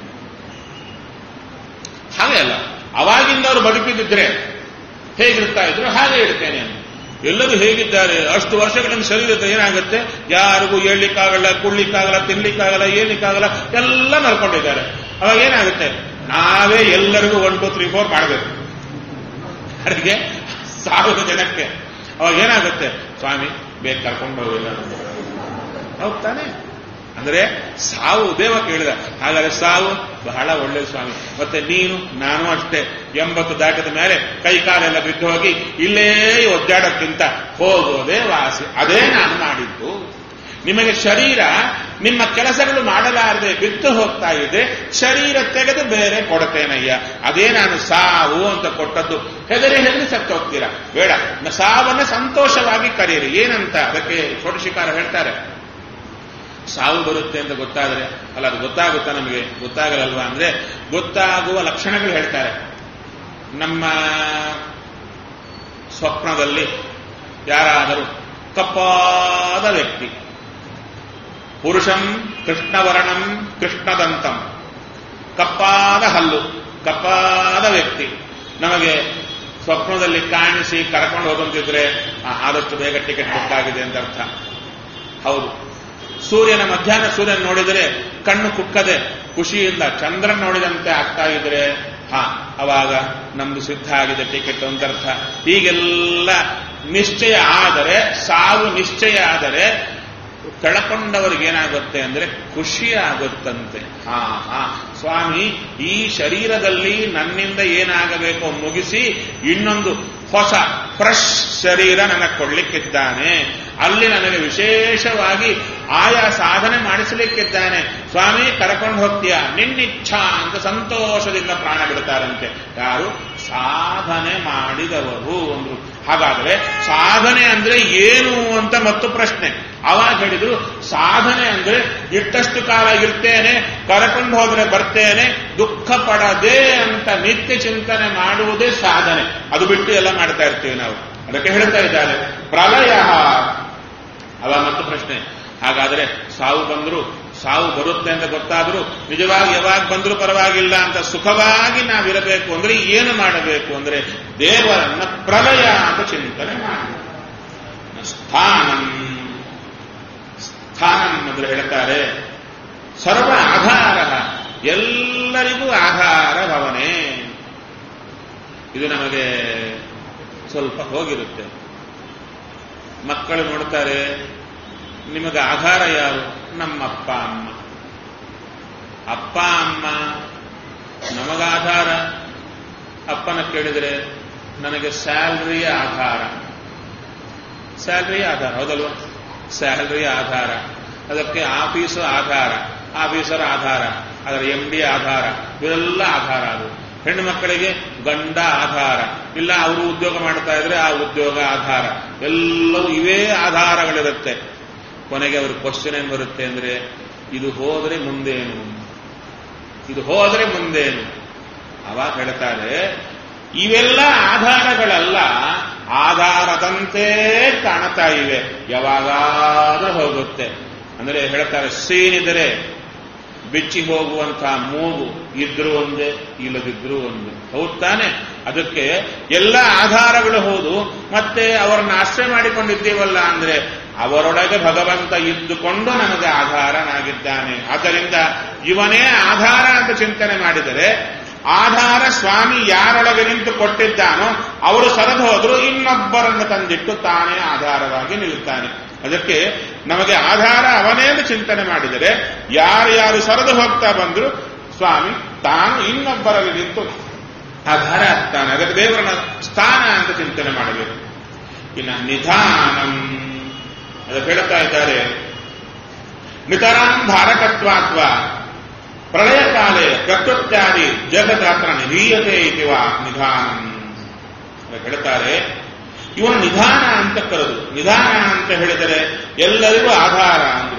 ಹಾಗೆ ಅಲ್ಲ ಅವಾಗಿಂದ ಅವರು ಬದುಕಿದ್ರೆ ಹೇಗಿರ್ತಾ ಇದ್ರು ಹಾಗೆ ಇಡ್ತೇನೆ ಎಲ್ಲರೂ ಹೇಗಿದ್ದಾರೆ ಅಷ್ಟು ವರ್ಷಗಳಿಂದ ಶರೀರದ ಏನಾಗುತ್ತೆ ಯಾರಿಗೂ ಹೇಳಲಿಕ್ಕಾಗಲ್ಲ ಕುಡ್ಲಿಕ್ಕಾಗಲ್ಲ ತಿನ್ಲಿಕ್ಕಾಗಲ್ಲ ಏನಿಕ್ಕಾಗಲ್ಲ ಎಲ್ಲ ನಡ್ಕೊಂಡಿದ್ದಾರೆ ಅವಾಗ ಏನಾಗುತ್ತೆ ನಾವೇ ಎಲ್ಲರಿಗೂ ಒನ್ ಟು ತ್ರೀ ಫೋರ್ ಮಾಡಬೇಕು ಅದಕ್ಕೆ ಸಾವಿರ ಜನಕ್ಕೆ ಅವಾಗ ಏನಾಗುತ್ತೆ ಸ್ವಾಮಿ ಬೇಗ ಕರ್ಕೊಂಡು ಹೋಗಿಲ್ಲ ಹೌದ್ ತಾನೆ ಅಂದ್ರೆ ಸಾವು ದೇವ ಕೇಳಿದ ಹಾಗಾದ್ರೆ ಸಾವು ಬಹಳ ಒಳ್ಳೆಯ ಸ್ವಾಮಿ ಮತ್ತೆ ನೀನು ನಾನು ಅಷ್ಟೇ ಎಂಬತ್ತು ದಾಟಿದ ಮೇಲೆ ಕೈ ಕಾಲೆಲ್ಲ ಬಿದ್ದು ಹೋಗಿ ಇಲ್ಲೇ ಒದ್ದಾಡಕ್ಕಿಂತ ಹೋಗೋದೇ ವಾಸಿ ಅದೇ ನಾನು ಮಾಡಿದ್ದು ನಿಮಗೆ ಶರೀರ ನಿಮ್ಮ ಕೆಲಸಗಳು ಮಾಡಲಾರದೆ ಬಿದ್ದು ಹೋಗ್ತಾ ಇದೆ ಶರೀರ ತೆಗೆದು ಬೇರೆ ಕೊಡ್ತೇನಯ್ಯ ಅದೇ ನಾನು ಸಾವು ಅಂತ ಕೊಟ್ಟದ್ದು ಹೆದರಿ ಹೆದರಿ ಸತ್ತು ಹೋಗ್ತೀರಾ ಬೇಡ ಸಾವನ್ನ ಸಂತೋಷವಾಗಿ ಕರೀರಿ ಏನಂತ ಅದಕ್ಕೆ ಷೋಡಶಿಕಾರ ಹೇಳ್ತಾರೆ ಸಾವು ಬರುತ್ತೆ ಅಂತ ಗೊತ್ತಾದ್ರೆ ಅಲ್ಲ ಅದು ಗೊತ್ತಾಗುತ್ತಾ ನಮಗೆ ಗೊತ್ತಾಗಲ್ಲಲ್ವಾ ಅಂದ್ರೆ ಗೊತ್ತಾಗುವ ಲಕ್ಷಣಗಳು ಹೇಳ್ತಾರೆ ನಮ್ಮ ಸ್ವಪ್ನದಲ್ಲಿ ಯಾರಾದರೂ ಕಪ್ಪಾದ ವ್ಯಕ್ತಿ ಪುರುಷಂ ಕೃಷ್ಣವರ್ಣಂ ಕೃಷ್ಣದಂತಂ ಕಪ್ಪಾದ ಹಲ್ಲು ಕಪ್ಪಾದ ವ್ಯಕ್ತಿ ನಮಗೆ ಸ್ವಪ್ನದಲ್ಲಿ ಕಾಣಿಸಿ ಕರ್ಕೊಂಡು ಹೋದಂತಿದ್ರೆ ಆ, ಆದಷ್ಟು ಬೇಗ ಟಿಕೆಟ್ ಬುಕ್ ಆಗಿದೆ ಅಂತ ಅರ್ಥ ಹೌದು ಸೂರ್ಯನ ಮಧ್ಯಾಹ್ನ ಸೂರ್ಯನ ನೋಡಿದರೆ ಕಣ್ಣು ಕುಕ್ಕದೆ ಖುಷಿಯಿಂದ ಚಂದ್ರನ್ ನೋಡಿದಂತೆ ಆಗ್ತಾ ಇದ್ರೆ ಹಾ ಅವಾಗ ನಮ್ದು ಸಿದ್ಧ ಆಗಿದೆ ಟಿಕೆಟ್ ಅಂತ ಅರ್ಥ ಹೀಗೆಲ್ಲ ನಿಶ್ಚಯ ಆದರೆ ಸಾವು ನಿಶ್ಚಯ ಆದರೆ ಕಳಕೊಂಡವರಿಗೆ ಏನಾಗುತ್ತೆ ಅಂದ್ರೆ ಖುಷಿ ಆಗುತ್ತಂತೆ ಹಾ ಹಾ ಸ್ವಾಮಿ ಈ ಶರೀರದಲ್ಲಿ ನನ್ನಿಂದ ಏನಾಗಬೇಕೋ ಮುಗಿಸಿ ಇನ್ನೊಂದು ಹೊಸ ಫ್ರೆಶ್ ಶರೀರ ನನಗೆ ಕೊಡ್ಲಿಕ್ಕಿದ್ದಾನೆ ಅಲ್ಲಿ ನನಗೆ ವಿಶೇಷವಾಗಿ ಆಯಾ ಸಾಧನೆ ಮಾಡಿಸಲಿಕ್ಕಿದ್ದಾನೆ ಸ್ವಾಮಿ ಕರ್ಕೊಂಡು ಹೋಗ್ತೀಯ ನಿನ್ನಿಚ್ಛಾ ಅಂತ ಸಂತೋಷದಿಂದ ಪ್ರಾಣ ಬಿಡ್ತಾರಂತೆ ಯಾರು ಸಾಧನೆ ಮಾಡಿದವರು ಅಂದ್ರು ಹಾಗಾದ್ರೆ ಸಾಧನೆ ಅಂದ್ರೆ ಏನು ಅಂತ ಮತ್ತು ಪ್ರಶ್ನೆ ಅವಾಗ ಹೇಳಿದ್ರು ಸಾಧನೆ ಅಂದ್ರೆ ಇಟ್ಟಷ್ಟು ಕಾಲ ಇರ್ತೇನೆ ಕರ್ಕೊಂಡು ಹೋದ್ರೆ ಬರ್ತೇನೆ ದುಃಖ ಪಡದೆ ಅಂತ ನಿತ್ಯ ಚಿಂತನೆ ಮಾಡುವುದೇ ಸಾಧನೆ ಅದು ಬಿಟ್ಟು ಎಲ್ಲ ಮಾಡ್ತಾ ಇರ್ತೀವಿ ನಾವು ಅದಕ್ಕೆ ಹೇಳ್ತಾ ಇದ್ದಾರೆ ಪ್ರಲಯ ಅವ ಮತ್ತು ಪ್ರಶ್ನೆ ಹಾಗಾದ್ರೆ ಸಾವು ಬಂದ್ರು ಸಾವು ಬರುತ್ತೆ ಅಂತ ಗೊತ್ತಾದ್ರೂ ನಿಜವಾಗಿ ಯಾವಾಗ ಬಂದರೂ ಪರವಾಗಿಲ್ಲ ಅಂತ ಸುಖವಾಗಿ ನಾವಿರಬೇಕು ಅಂದ್ರೆ ಏನು ಮಾಡಬೇಕು ಅಂದ್ರೆ ದೇವರನ್ನ ಪ್ರಲಯ ಅಂತ ಚಿಂತನೆ ಮಾಡಿ ಸ್ಥಾನಂ ಸ್ಥಾನಂ ಅಂದ್ರೆ ಹೇಳ್ತಾರೆ ಸರ್ವ ಆಧಾರ ಎಲ್ಲರಿಗೂ ಆಧಾರ ಭವನೇ ಇದು ನಮಗೆ ಸ್ವಲ್ಪ ಹೋಗಿರುತ್ತೆ ಮಕ್ಕಳು ನೋಡ್ತಾರೆ ನಿಮಗೆ ಆಧಾರ ಯಾರು ನಮ್ಮ ಅಪ್ಪ ಅಮ್ಮ ಅಪ್ಪ ಅಮ್ಮ ನಮಗಾಧಾರ ಅಪ್ಪನ ಕೇಳಿದರೆ ನನಗೆ ಸ್ಯಾಲ್ರಿಯ ಆಧಾರ ಸ್ಯಾಲ್ರಿಯ ಆಧಾರ ಹೌದಲ್ವಾ ಸ್ಯಾಲ್ರಿಯ ಆಧಾರ ಅದಕ್ಕೆ ಆಫೀಸು ಆಧಾರ ಆಫೀಸರ ಆಧಾರ ಅದರ ಎಂ ಡಿ ಆಧಾರ ಇವೆಲ್ಲ ಆಧಾರ ಅದು ಹೆಣ್ಣು ಮಕ್ಕಳಿಗೆ ಗಂಡ ಆಧಾರ ಇಲ್ಲ ಅವರು ಉದ್ಯೋಗ ಮಾಡ್ತಾ ಇದ್ರೆ ಆ ಉದ್ಯೋಗ ಆಧಾರ ಎಲ್ಲವೂ ಇವೇ ಆಧಾರಗಳಿರುತ್ತೆ ಕೊನೆಗೆ ಅವ್ರ ಕ್ವಶನ್ ಏನ್ ಬರುತ್ತೆ ಅಂದ್ರೆ ಇದು ಹೋದ್ರೆ ಮುಂದೇನು ಇದು ಹೋದ್ರೆ ಮುಂದೇನು ಅವಾಗ ಹೇಳ್ತಾರೆ ಇವೆಲ್ಲ ಆಧಾರಗಳೆಲ್ಲ ಆಧಾರದಂತೆ ಕಾಣ್ತಾ ಇವೆ ಯಾವಾಗಾದ್ರೂ ಹೋಗುತ್ತೆ ಅಂದ್ರೆ ಹೇಳ್ತಾರೆ ಸೀನಿದರೆ ಬಿಚ್ಚಿ ಹೋಗುವಂತಹ ಮೂಗು ಇದ್ರೂ ಒಂದೇ ಇಲ್ಲದಿದ್ರೂ ಒಂದೇ ಹೌದ್ ತಾನೆ ಅದಕ್ಕೆ ಎಲ್ಲ ಆಧಾರಗಳು ಹೌದು ಮತ್ತೆ ಅವರನ್ನ ಆಶ್ರಯ ಮಾಡಿಕೊಂಡಿದ್ದೀವಲ್ಲ ಅಂದ್ರೆ ಅವರೊಳಗೆ ಭಗವಂತ ಇದ್ದುಕೊಂಡು ನಮಗೆ ಆಧಾರನಾಗಿದ್ದಾನೆ ಆದ್ದರಿಂದ ಇವನೇ ಆಧಾರ ಅಂತ ಚಿಂತನೆ ಮಾಡಿದರೆ ಆಧಾರ ಸ್ವಾಮಿ ಯಾರೊಳಗೆ ನಿಂತು ಕೊಟ್ಟಿದ್ದಾನೋ ಅವರು ಸರದು ಹೋದ್ರು ಇನ್ನೊಬ್ಬರನ್ನು ತಂದಿಟ್ಟು ತಾನೇ ಆಧಾರವಾಗಿ ನಿಲ್ತಾನೆ ಅದಕ್ಕೆ ನಮಗೆ ಆಧಾರ ಅವನೇ ಅಂತ ಚಿಂತನೆ ಮಾಡಿದರೆ ಯಾರ್ಯಾರು ಸರದು ಹೋಗ್ತಾ ಬಂದ್ರು ಸ್ವಾಮಿ ತಾನು ಇನ್ನೊಬ್ಬರಲ್ಲಿ ನಿಂತು ಆಧಾರ ಆಗ್ತಾನೆ ಅದಕ್ಕೆ ದೇವರನ್ನ ಸ್ಥಾನ ಅಂತ ಚಿಂತನೆ ಮಾಡಬೇಕು ಇನ್ನ ನಿಧಾನಂ ಅದಕ್ಕೆ ಹೇಳ್ತಾ ಇದ್ದಾರೆ ನಿತರಾಂ ಧಾರಕತ್ವಾತ್ವ ಪ್ರಳಯ ಕಾಲೇ ಪ್ರಕೃತ್ಯಾದಿ ಜಗದಾತ್ರ ನಿಧೀಯತೆ ಇತಿವ ನಿಧಾನಂ ಅದಕ್ಕೆ ಹೇಳ್ತಾರೆ ಇವನು ನಿಧಾನ ಅಂತ ಕರೆದು ನಿಧಾನ ಅಂತ ಹೇಳಿದರೆ ಎಲ್ಲರಿಗೂ ಆಧಾರ ಅಂದ್ರು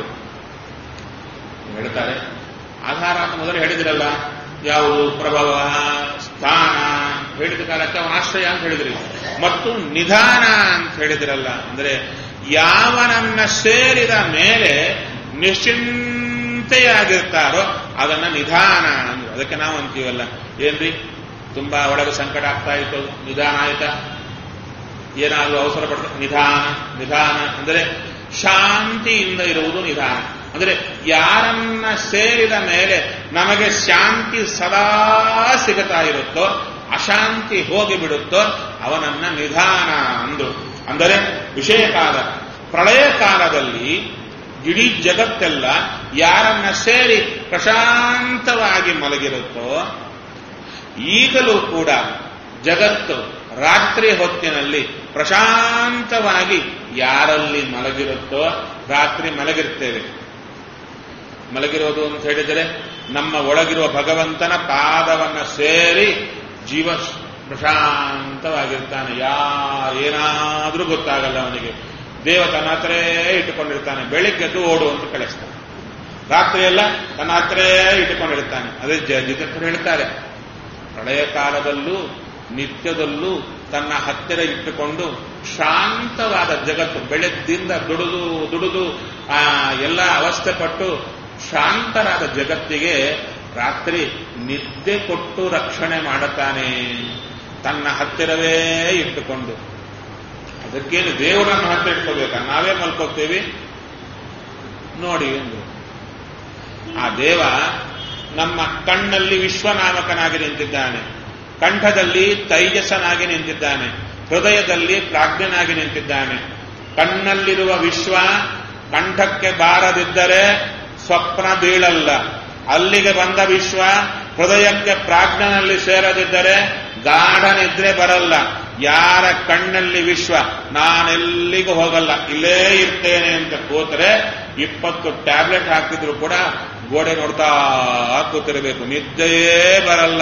ಹೇಳ್ತಾರೆ ಆಧಾರ ಅಂತ ಮೊದಲು ಹೇಳಿದ್ರಲ್ಲ ಯಾವುದು ಪ್ರಭವ ಸ್ಥಾನ ಹೇಳಿದ ಕಾಲಕ್ಕೆ ಅವನ ಆಶ್ರಯ ಅಂತ ಹೇಳಿದ್ರಿ ಮತ್ತು ನಿಧಾನ ಅಂತ ಹೇಳಿದ್ರಲ್ಲ ಅಂದ್ರೆ ಯಾವನನ್ನ ಸೇರಿದ ಮೇಲೆ ನಿಶ್ಚಿಂತೆಯಾಗಿರ್ತಾರೋ ಅದನ್ನ ನಿಧಾನ ಅಂದ್ರು ಅದಕ್ಕೆ ನಾವು ಅಂತೀವಲ್ಲ ಏನ್ರಿ ತುಂಬಾ ಒಳಗೆ ಸಂಕಟ ಆಗ್ತಾ ಇತ್ತು ನಿಧಾನ ಆಯ್ತಾ ಏನಾದರೂ ಅವಸರ ಪಡ್ತ ನಿಧಾನ ನಿಧಾನ ಅಂದರೆ ಶಾಂತಿಯಿಂದ ಇರುವುದು ನಿಧಾನ ಅಂದರೆ ಯಾರನ್ನ ಸೇರಿದ ಮೇಲೆ ನಮಗೆ ಶಾಂತಿ ಸದಾ ಸಿಗುತ್ತಾ ಇರುತ್ತೋ ಅಶಾಂತಿ ಹೋಗಿಬಿಡುತ್ತೋ ಅವನನ್ನ ನಿಧಾನ ಅಂದು ಅಂದರೆ ವಿಷಯ ಕಾಲ ಪ್ರಳಯ ಕಾಲದಲ್ಲಿ ಇಡೀ ಜಗತ್ತೆಲ್ಲ ಯಾರನ್ನ ಸೇರಿ ಪ್ರಶಾಂತವಾಗಿ ಮಲಗಿರುತ್ತೋ ಈಗಲೂ ಕೂಡ ಜಗತ್ತು ರಾತ್ರಿ ಹೊತ್ತಿನಲ್ಲಿ ಪ್ರಶಾಂತವಾಗಿ ಯಾರಲ್ಲಿ ಮಲಗಿರುತ್ತೋ ರಾತ್ರಿ ಮಲಗಿರ್ತೇವೆ ಮಲಗಿರೋದು ಅಂತ ಹೇಳಿದರೆ ನಮ್ಮ ಒಳಗಿರುವ ಭಗವಂತನ ಪಾದವನ್ನ ಸೇರಿ ಜೀವ ಪ್ರಶಾಂತವಾಗಿರ್ತಾನೆ ಯಾ ಏನಾದ್ರೂ ಗೊತ್ತಾಗಲ್ಲ ಅವನಿಗೆ ದೇವ ತನ್ನ ಹತ್ರೇ ಇಟ್ಟುಕೊಂಡಿರ್ತಾನೆ ಬೆಳಿಗ್ಗೆದ್ದು ಓಡು ಅಂತ ಕಳಿಸ್ತಾನೆ ರಾತ್ರಿ ಎಲ್ಲ ತನ್ನ ಹತ್ರೇ ಇಟ್ಟುಕೊಂಡಿರ್ತಾನೆ ಅದೇ ಜಿತಕ್ಕರು ಹೇಳ್ತಾರೆ ಪ್ರಳಯ ಕಾಲದಲ್ಲೂ ನಿತ್ಯದಲ್ಲೂ ತನ್ನ ಹತ್ತಿರ ಇಟ್ಟುಕೊಂಡು ಶಾಂತವಾದ ಜಗತ್ತು ಬೆಳಗ್ದಿಂದ ದುಡಿದು ದುಡಿದು ಆ ಎಲ್ಲ ಅವಸ್ಥೆ ಪಟ್ಟು ಶಾಂತರಾದ ಜಗತ್ತಿಗೆ ರಾತ್ರಿ ನಿದ್ದೆ ಕೊಟ್ಟು ರಕ್ಷಣೆ ಮಾಡುತ್ತಾನೆ ತನ್ನ ಹತ್ತಿರವೇ ಇಟ್ಟುಕೊಂಡು ಅದಕ್ಕೇನು ದೇವರನ್ನು ಹತ್ತಿರ ಇಟ್ಕೋಬೇಕ ನಾವೇ ಮಲ್ಕೋತೀವಿ ನೋಡಿ ಎಂದು ಆ ದೇವ ನಮ್ಮ ಕಣ್ಣಲ್ಲಿ ವಿಶ್ವನಾಮಕನಾಗಿ ನಿಂತಿದ್ದಾನೆ ಕಂಠದಲ್ಲಿ ತೈಜಸನಾಗಿ ನಿಂತಿದ್ದಾನೆ ಹೃದಯದಲ್ಲಿ ಪ್ರಾಜ್ಞನಾಗಿ ನಿಂತಿದ್ದಾನೆ ಕಣ್ಣಲ್ಲಿರುವ ವಿಶ್ವ ಕಂಠಕ್ಕೆ ಬಾರದಿದ್ದರೆ ಸ್ವಪ್ನ ಬೀಳಲ್ಲ ಅಲ್ಲಿಗೆ ಬಂದ ವಿಶ್ವ ಹೃದಯಕ್ಕೆ ಪ್ರಾಜ್ಞನಲ್ಲಿ ಸೇರದಿದ್ದರೆ ಗಾಢ ನಿದ್ರೆ ಬರಲ್ಲ ಯಾರ ಕಣ್ಣಲ್ಲಿ ವಿಶ್ವ ನಾನೆಲ್ಲಿಗೂ ಹೋಗಲ್ಲ ಇಲ್ಲೇ ಇರ್ತೇನೆ ಅಂತ ಕೂತ್ರೆ ಇಪ್ಪತ್ತು ಟ್ಯಾಬ್ಲೆಟ್ ಹಾಕಿದ್ರು ಕೂಡ ಗೋಡೆ ನೋಡ್ತಾ ಕೂತಿರಬೇಕು ನಿದ್ದೆಯೇ ಬರಲ್ಲ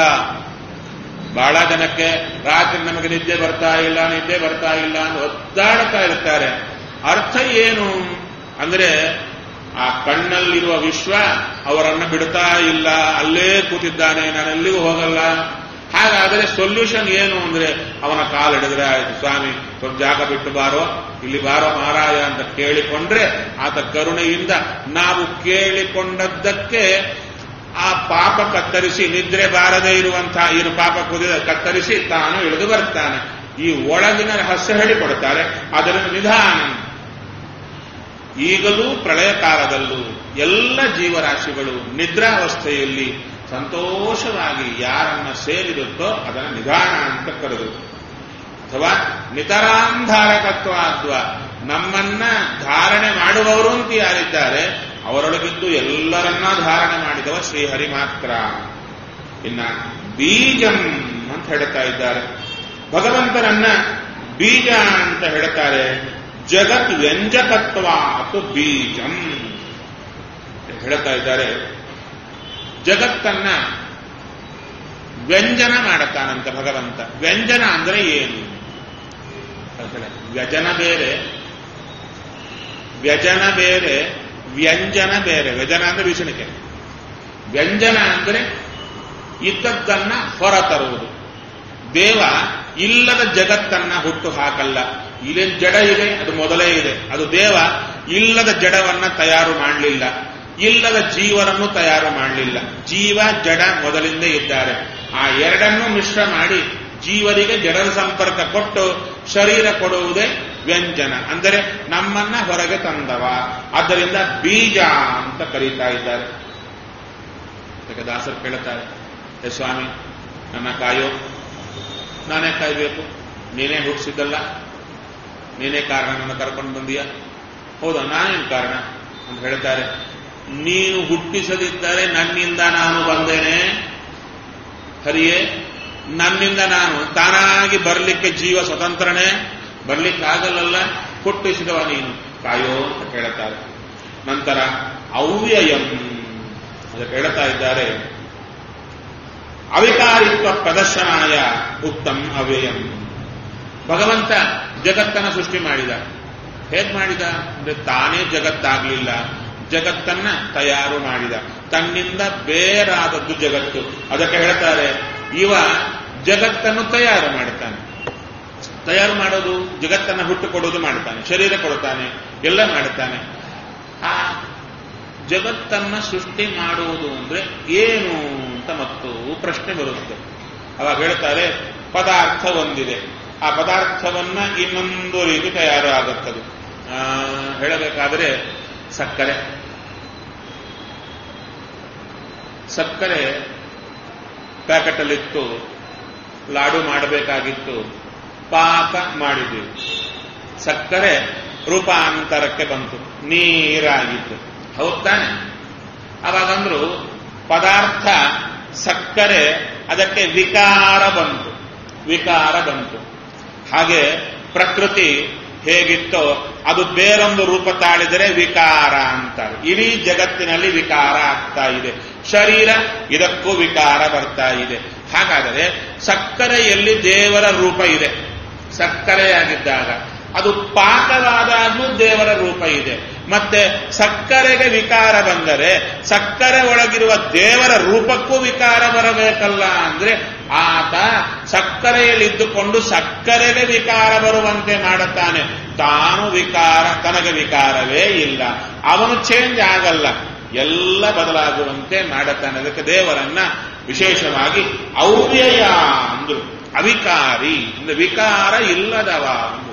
ಬಹಳ ಜನಕ್ಕೆ ರಾತ್ರಿ ನಮಗೆ ನಿದ್ದೆ ಬರ್ತಾ ಇಲ್ಲ ನಿದ್ದೆ ಬರ್ತಾ ಇಲ್ಲ ಅಂತ ಒದ್ದಾಡ್ತಾ ಇರ್ತಾರೆ ಅರ್ಥ ಏನು ಅಂದ್ರೆ ಆ ಕಣ್ಣಲ್ಲಿರುವ ವಿಶ್ವ ಅವರನ್ನು ಬಿಡ್ತಾ ಇಲ್ಲ ಅಲ್ಲೇ ಕೂತಿದ್ದಾನೆ ನಾನು ಎಲ್ಲಿಗೂ ಹೋಗಲ್ಲ ಹಾಗಾದರೆ ಸೊಲ್ಯೂಷನ್ ಏನು ಅಂದ್ರೆ ಅವನ ಕಾಲು ಹಿಡಿದ್ರೆ ಆಯ್ತು ಸ್ವಾಮಿ ಸ್ವಲ್ಪ ಜಾಗ ಬಿಟ್ಟು ಬಾರೋ ಇಲ್ಲಿ ಬಾರೋ ಮಹಾರಾಯ ಅಂತ ಕೇಳಿಕೊಂಡ್ರೆ ಆತ ಕರುಣೆಯಿಂದ ನಾವು ಕೇಳಿಕೊಂಡದ್ದಕ್ಕೆ ಆ ಪಾಪ ಕತ್ತರಿಸಿ ನಿದ್ರೆ ಬಾರದೇ ಇರುವಂತಹ ಏನು ಪಾಪ ಕುದಿದ ಕತ್ತರಿಸಿ ತಾನು ಇಳಿದು ಬರ್ತಾನೆ ಈ ಒಳಗಿನ ರಹಸ್ಯ ಹೇಳಿಕೊಡ್ತಾರೆ ಅದರಿಂದ ನಿಧಾನ ಈಗಲೂ ಪ್ರಳಯ ಕಾಲದಲ್ಲೂ ಎಲ್ಲ ಜೀವರಾಶಿಗಳು ನಿದ್ರಾವಸ್ಥೆಯಲ್ಲಿ ಸಂತೋಷವಾಗಿ ಯಾರನ್ನ ಸೇರಿರುತ್ತೋ ಅದನ್ನು ನಿಧಾನ ಅಂತ ಕರೆದು ಅಥವಾ ನಿತರಾಂಧಾರಕತ್ವ ಅದ್ವಾ ನಮ್ಮನ್ನ ಧಾರಣೆ ಮಾಡುವವರು ಅಂತ ಯಾರಿದ್ದಾರೆ ಅವರೊಳಗಿದ್ದು ಎಲ್ಲರನ್ನ ಧಾರಣೆ ಮಾಡಿದವ ಶ್ರೀಹರಿ ಮಾತ್ರ ಇನ್ನ ಬೀಜಂ ಅಂತ ಹೇಳ್ತಾ ಇದ್ದಾರೆ ಭಗವಂತನನ್ನ ಬೀಜ ಅಂತ ಹೇಳ್ತಾರೆ ಜಗತ್ ವ್ಯಂಜಕತ್ವ ಅಥವಾ ಬೀಜಂ ಹೇಳ್ತಾ ಇದ್ದಾರೆ ಜಗತ್ತನ್ನ ವ್ಯಂಜನ ಮಾಡುತ್ತಾನಂತ ಭಗವಂತ ವ್ಯಂಜನ ಅಂದ್ರೆ ಏನು ವ್ಯಜನ ಬೇರೆ ವ್ಯಜನ ಬೇರೆ ವ್ಯಂಜನ ಬೇರೆ ವ್ಯಜನ ಅಂದ್ರೆ ವಿಷಣಿಕೆ ವ್ಯಂಜನ ಅಂದ್ರೆ ಇದ್ದದ್ದನ್ನ ಹೊರತರುವುದು ದೇವ ಇಲ್ಲದ ಜಗತ್ತನ್ನ ಹುಟ್ಟು ಹಾಕಲ್ಲ ಇಲ್ಲೇ ಜಡ ಇದೆ ಅದು ಮೊದಲೇ ಇದೆ ಅದು ದೇವ ಇಲ್ಲದ ಜಡವನ್ನ ತಯಾರು ಮಾಡಲಿಲ್ಲ ಇಲ್ಲದ ಜೀವರನ್ನು ತಯಾರು ಮಾಡಲಿಲ್ಲ ಜೀವ ಜಡ ಮೊದಲಿಂದ ಇದ್ದಾರೆ ಆ ಎರಡನ್ನೂ ಮಿಶ್ರ ಮಾಡಿ ಜೀವರಿಗೆ ಜಡದ ಸಂಪರ್ಕ ಕೊಟ್ಟು ಶರೀರ ಕೊಡುವುದೇ ವ್ಯಂಜನ ಅಂದರೆ ನಮ್ಮನ್ನ ಹೊರಗೆ ತಂದವ ಆದ್ದರಿಂದ ಬೀಜ ಅಂತ ಕರೀತಾ ಇದ್ದಾರೆ ಅದಕ್ಕೆ ದಾಸರು ಕೇಳುತ್ತಾರೆ ಹೇ ಸ್ವಾಮಿ ನನ್ನ ಕಾಯೋ ನಾನೇ ಕಾಯಬೇಕು ನೀನೇ ಹುಟ್ಟಿಸಿದ್ದಲ್ಲ ನೀನೇ ಕಾರಣ ನನ್ನ ಕರ್ಕೊಂಡು ಬಂದೀಯ ಹೌದಾ ನಾನೇನು ಕಾರಣ ಅಂತ ಹೇಳ್ತಾರೆ ನೀನು ಹುಟ್ಟಿಸದಿದ್ದರೆ ನನ್ನಿಂದ ನಾನು ಬಂದೇನೆ ಹರಿಯೇ ನನ್ನಿಂದ ನಾನು ತಾನಾಗಿ ಬರಲಿಕ್ಕೆ ಜೀವ ಸ್ವತಂತ್ರನೇ ಬರ್ಲಿಕ್ಕಾಗಲ್ಲ ಹುಟ್ಟಿಸಿದವ ನೀನು ಕಾಯೋ ಅಂತ ಕೇಳುತ್ತಾರೆ ನಂತರ ಅವ್ಯಯಂ ಅದಕ್ಕೆ ಹೇಳ್ತಾ ಇದ್ದಾರೆ ಅವಿಕಾರಿತ್ವ ಪ್ರದರ್ಶನಾಯ ಉತ್ತಮ್ ಅವ್ಯಯಂ ಭಗವಂತ ಜಗತ್ತನ್ನ ಸೃಷ್ಟಿ ಮಾಡಿದ ಹೇಗ್ ಮಾಡಿದ ಅಂದ್ರೆ ತಾನೇ ಜಗತ್ತಾಗ್ಲಿಲ್ಲ ಜಗತ್ತನ್ನ ತಯಾರು ಮಾಡಿದ ತನ್ನಿಂದ ಬೇರಾದದ್ದು ಜಗತ್ತು ಅದಕ್ಕೆ ಹೇಳ್ತಾರೆ ಇವ ಜಗತ್ತನ್ನು ತಯಾರು ಮಾಡ್ತಾನೆ ತಯಾರು ಮಾಡೋದು ಜಗತ್ತನ್ನ ಹುಟ್ಟು ಕೊಡೋದು ಮಾಡ್ತಾನೆ ಶರೀರ ಕೊಡ್ತಾನೆ ಎಲ್ಲ ಮಾಡ್ತಾನೆ ಆ ಜಗತ್ತನ್ನ ಸೃಷ್ಟಿ ಮಾಡುವುದು ಅಂದ್ರೆ ಏನು ಅಂತ ಮತ್ತು ಪ್ರಶ್ನೆ ಬರುತ್ತೆ ಅವಾಗ ಹೇಳ್ತಾರೆ ಪದಾರ್ಥ ಒಂದಿದೆ ಆ ಪದಾರ್ಥವನ್ನ ಇನ್ನೊಂದು ರೀತಿ ತಯಾರು ಆಗುತ್ತದೆ ಹೇಳಬೇಕಾದ್ರೆ ಸಕ್ಕರೆ ಸಕ್ಕರೆ ಪ್ಯಾಕೆಟಲ್ಲಿತ್ತು ಲಾಡು ಮಾಡಬೇಕಾಗಿತ್ತು ಪಾಕ ಮಾಡಿದ್ವಿ ಸಕ್ಕರೆ ರೂಪಾಂತರಕ್ಕೆ ಬಂತು ನೀರಾಗಿತ್ತು ಹೌದ್ ತಾನೆ ಅವಾಗಂದ್ರು ಪದಾರ್ಥ ಸಕ್ಕರೆ ಅದಕ್ಕೆ ವಿಕಾರ ಬಂತು ವಿಕಾರ ಬಂತು ಹಾಗೆ ಪ್ರಕೃತಿ ಹೇಗಿತ್ತೋ ಅದು ಬೇರೊಂದು ರೂಪ ತಾಳಿದರೆ ವಿಕಾರ ಅಂತಾರೆ ಇಡೀ ಜಗತ್ತಿನಲ್ಲಿ ವಿಕಾರ ಆಗ್ತಾ ಇದೆ ಶರೀರ ಇದಕ್ಕೂ ವಿಕಾರ ಬರ್ತಾ ಇದೆ ಹಾಗಾದರೆ ಸಕ್ಕರೆಯಲ್ಲಿ ದೇವರ ರೂಪ ಇದೆ ಸಕ್ಕರೆಯಾಗಿದ್ದಾಗ ಅದು ಪಾಕವಾದಾಗ್ಲೂ ದೇವರ ರೂಪ ಇದೆ ಮತ್ತೆ ಸಕ್ಕರೆಗೆ ವಿಕಾರ ಬಂದರೆ ಸಕ್ಕರೆ ಒಳಗಿರುವ ದೇವರ ರೂಪಕ್ಕೂ ವಿಕಾರ ಬರಬೇಕಲ್ಲ ಅಂದ್ರೆ ಆತ ಸಕ್ಕರೆಯಲ್ಲಿದ್ದುಕೊಂಡು ಸಕ್ಕರೆಗೆ ವಿಕಾರ ಬರುವಂತೆ ಮಾಡುತ್ತಾನೆ ತಾನು ವಿಕಾರ ತನಗೆ ವಿಕಾರವೇ ಇಲ್ಲ ಅವನು ಚೇಂಜ್ ಆಗಲ್ಲ ಎಲ್ಲ ಬದಲಾಗುವಂತೆ ಮಾಡುತ್ತಾನೆ ಅದಕ್ಕೆ ದೇವರನ್ನ ವಿಶೇಷವಾಗಿ ಅವ್ಯಯ ಅಂದ್ರು ಅವಿಕಾರಿ ಅಂದ್ರೆ ವಿಕಾರ ಇಲ್ಲದವ ಅಂದ್ರು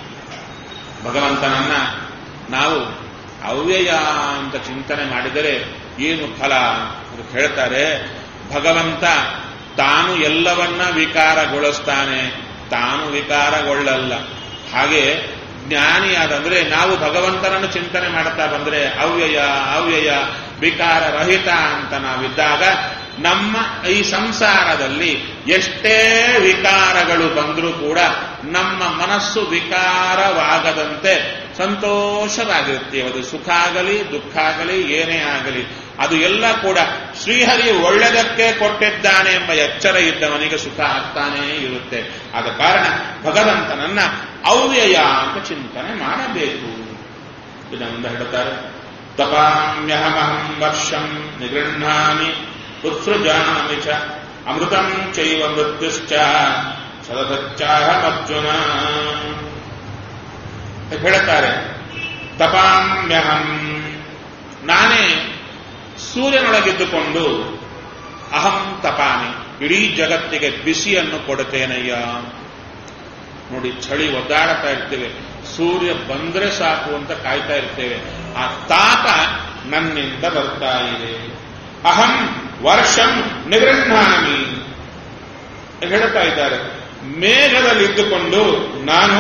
ಭಗವಂತನನ್ನ ನಾವು ಅವ್ಯಯ ಅಂತ ಚಿಂತನೆ ಮಾಡಿದರೆ ಏನು ಫಲ ಅಂತ ಹೇಳ್ತಾರೆ ಭಗವಂತ ತಾನು ಎಲ್ಲವನ್ನ ವಿಕಾರಗೊಳಿಸ್ತಾನೆ ತಾನು ವಿಕಾರಗೊಳ್ಳಲ್ಲ ಹಾಗೆ ಜ್ಞಾನಿಯಾದಂದ್ರೆ ನಾವು ಭಗವಂತನನ್ನು ಚಿಂತನೆ ಮಾಡ್ತಾ ಬಂದ್ರೆ ಅವ್ಯಯ ಅವ್ಯಯ ವಿಕಾರ ರಹಿತ ಅಂತ ನಾವಿದ್ದಾಗ ನಮ್ಮ ಈ ಸಂಸಾರದಲ್ಲಿ ಎಷ್ಟೇ ವಿಕಾರಗಳು ಬಂದರೂ ಕೂಡ ನಮ್ಮ ಮನಸ್ಸು ವಿಕಾರವಾಗದಂತೆ ಸಂತೋಷವಾಗಿರುತ್ತೆ ಅದು ಸುಖ ಆಗಲಿ ದುಃಖ ಆಗಲಿ ಏನೇ ಆಗಲಿ ಅದು ಎಲ್ಲ ಕೂಡ ಶ್ರೀಹರಿ ಒಳ್ಳೆದಕ್ಕೆ ಕೊಟ್ಟಿದ್ದಾನೆ ಎಂಬ ಎಚ್ಚರ ಇದ್ದವನಿಗೆ ಸುಖ ಆಗ್ತಾನೇ ಇರುತ್ತೆ ಆದ ಕಾರಣ ಭಗವಂತನನ್ನ ಅವ್ಯಯ ಅಂತ ಚಿಂತನೆ ಮಾಡಬೇಕು ಇದನ್ನು ಹೇಳ್ತಾರೆ ತಪಾಮ್ಯಹಮಹಂ ವರ್ಷಂ ನಿಗೃಹಾಮಿ ಉತ್ಸೃಜಾಮಿ ಚ ಅಮೃತಂ ಚೈವ ಮೃತ್ಯುಶ್ಚ ಸದಸಚ್ಚಾಹಮರ್ಜುನ ಹೇಳ್ತಾರೆ ತಪಾಮ್ಯಹಂ ನಾನೇ ಸೂರ್ಯನೊಳಗಿದ್ದುಕೊಂಡು ಅಹಂ ತಪಾಮಿ ಇಡೀ ಜಗತ್ತಿಗೆ ಬಿಸಿಯನ್ನು ಕೊಡುತ್ತೇನಯ್ಯ ನೋಡಿ ಚಳಿ ಒದ್ದಾಡ್ತಾ ಇರ್ತೇವೆ ಸೂರ್ಯ ಬಂದ್ರೆ ಸಾಕು ಅಂತ ಕಾಯ್ತಾ ಇರ್ತೇವೆ ಆ ತಾಪ ನನ್ನಿಂದ ಬರ್ತಾ ಇದೆ ಅಹಂ ವರ್ಷಂ ನಿಗೃಹಾಮಿ ಹೇಳ್ತಾ ಇದ್ದಾರೆ ಮೇಘದಲ್ಲಿದ್ದುಕೊಂಡು ನಾನು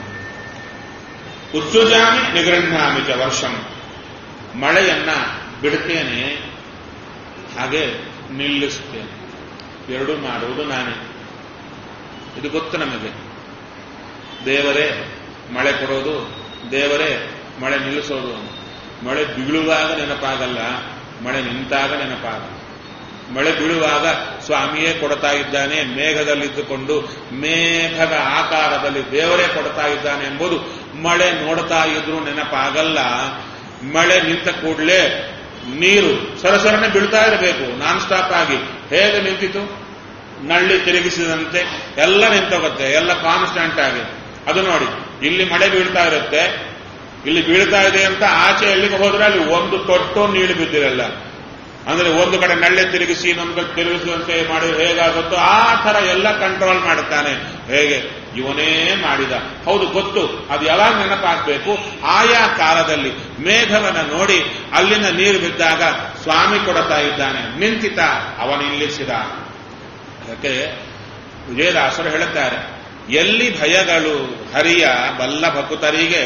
ಉತ್ಸುಜಾಮಿ ನಿಗೃಹಾಮಿ ಚ ವರ್ಷಂ ಮಳೆಯನ್ನ ಬಿಡುತ್ತೇನೆ ಹಾಗೆ ನಿಲ್ಲಿಸ್ತೇನೆ ಎರಡೂ ಮಾಡುವುದು ನಾನೇ ಇದು ಗೊತ್ತು ನಮಗೆ ದೇವರೇ ಮಳೆ ಕೊಡೋದು ದೇವರೇ ಮಳೆ ನಿಲ್ಲಿಸೋದು ಮಳೆ ಬೀಳುವಾಗ ನೆನಪಾಗಲ್ಲ ಮಳೆ ನಿಂತಾಗ ನೆನಪಾಗಲ್ಲ ಮಳೆ ಬೀಳುವಾಗ ಸ್ವಾಮಿಯೇ ಕೊಡ್ತಾ ಇದ್ದಾನೆ ಮೇಘದಲ್ಲಿದ್ದುಕೊಂಡು ಮೇಘದ ಆಕಾರದಲ್ಲಿ ದೇವರೇ ಕೊಡ್ತಾ ಇದ್ದಾನೆ ಎಂಬುದು ಮಳೆ ನೋಡ್ತಾ ಇದ್ರೂ ನೆನಪಾಗಲ್ಲ ಮಳೆ ನಿಂತ ಕೂಡಲೇ ನೀರು ಸರಸರನೆ ಬೀಳ್ತಾ ಇರಬೇಕು ನಾನ್ ಸ್ಟಾಪ್ ಆಗಿ ಹೇಗೆ ನಿಂತಿತು ನಳ್ಳಿ ತಿರುಗಿಸಿದಂತೆ ಎಲ್ಲ ನಿಂತೋಗುತ್ತೆ ಎಲ್ಲ ಕಾನ್ಸ್ಟೆಂಟ್ ಆಗಿ ಅದು ನೋಡಿ ಇಲ್ಲಿ ಮಳೆ ಬೀಳ್ತಾ ಇರುತ್ತೆ ಇಲ್ಲಿ ಬೀಳ್ತಾ ಇದೆ ಅಂತ ಆಚೆ ಎಲ್ಲಿಗೆ ಹೋದ್ರೆ ಅಲ್ಲಿ ಒಂದು ತೊಟ್ಟು ನೀಳು ಬಿದ್ದಿರಲ್ಲ ಅಂದ್ರೆ ಒಂದು ಕಡೆ ನಳ್ಳೆ ತಿರುಗಿಸಿ ಇನ್ನೊಂದು ಕಡೆ ತಿರುಗಿಸುವಂತೆ ಮಾಡಿದ್ರೆ ಹೇಗಾಗುತ್ತೋ ಆ ತರ ಎಲ್ಲ ಕಂಟ್ರೋಲ್ ಮಾಡುತ್ತಾನೆ ಹೇಗೆ ಇವನೇ ಮಾಡಿದ ಹೌದು ಗೊತ್ತು ಅದು ಯಾವಾಗ ನೆನಪಾಗಬೇಕು ಆಯಾ ಕಾಲದಲ್ಲಿ ಮೇಘವನ್ನ ನೋಡಿ ಅಲ್ಲಿಂದ ನೀರು ಬಿದ್ದಾಗ ಸ್ವಾಮಿ ಕೊಡುತ್ತಾ ಇದ್ದಾನೆ ನಿಂತಿತ ಅವನ ನಿಲ್ಲಿಸಿದ ಅದಕ್ಕೆ ವಿಜಯದಾಸರು ಹೇಳುತ್ತಾರೆ ಎಲ್ಲಿ ಭಯಗಳು ಹರಿಯ ಬಲ್ಲ ಭಕುತರಿಗೆ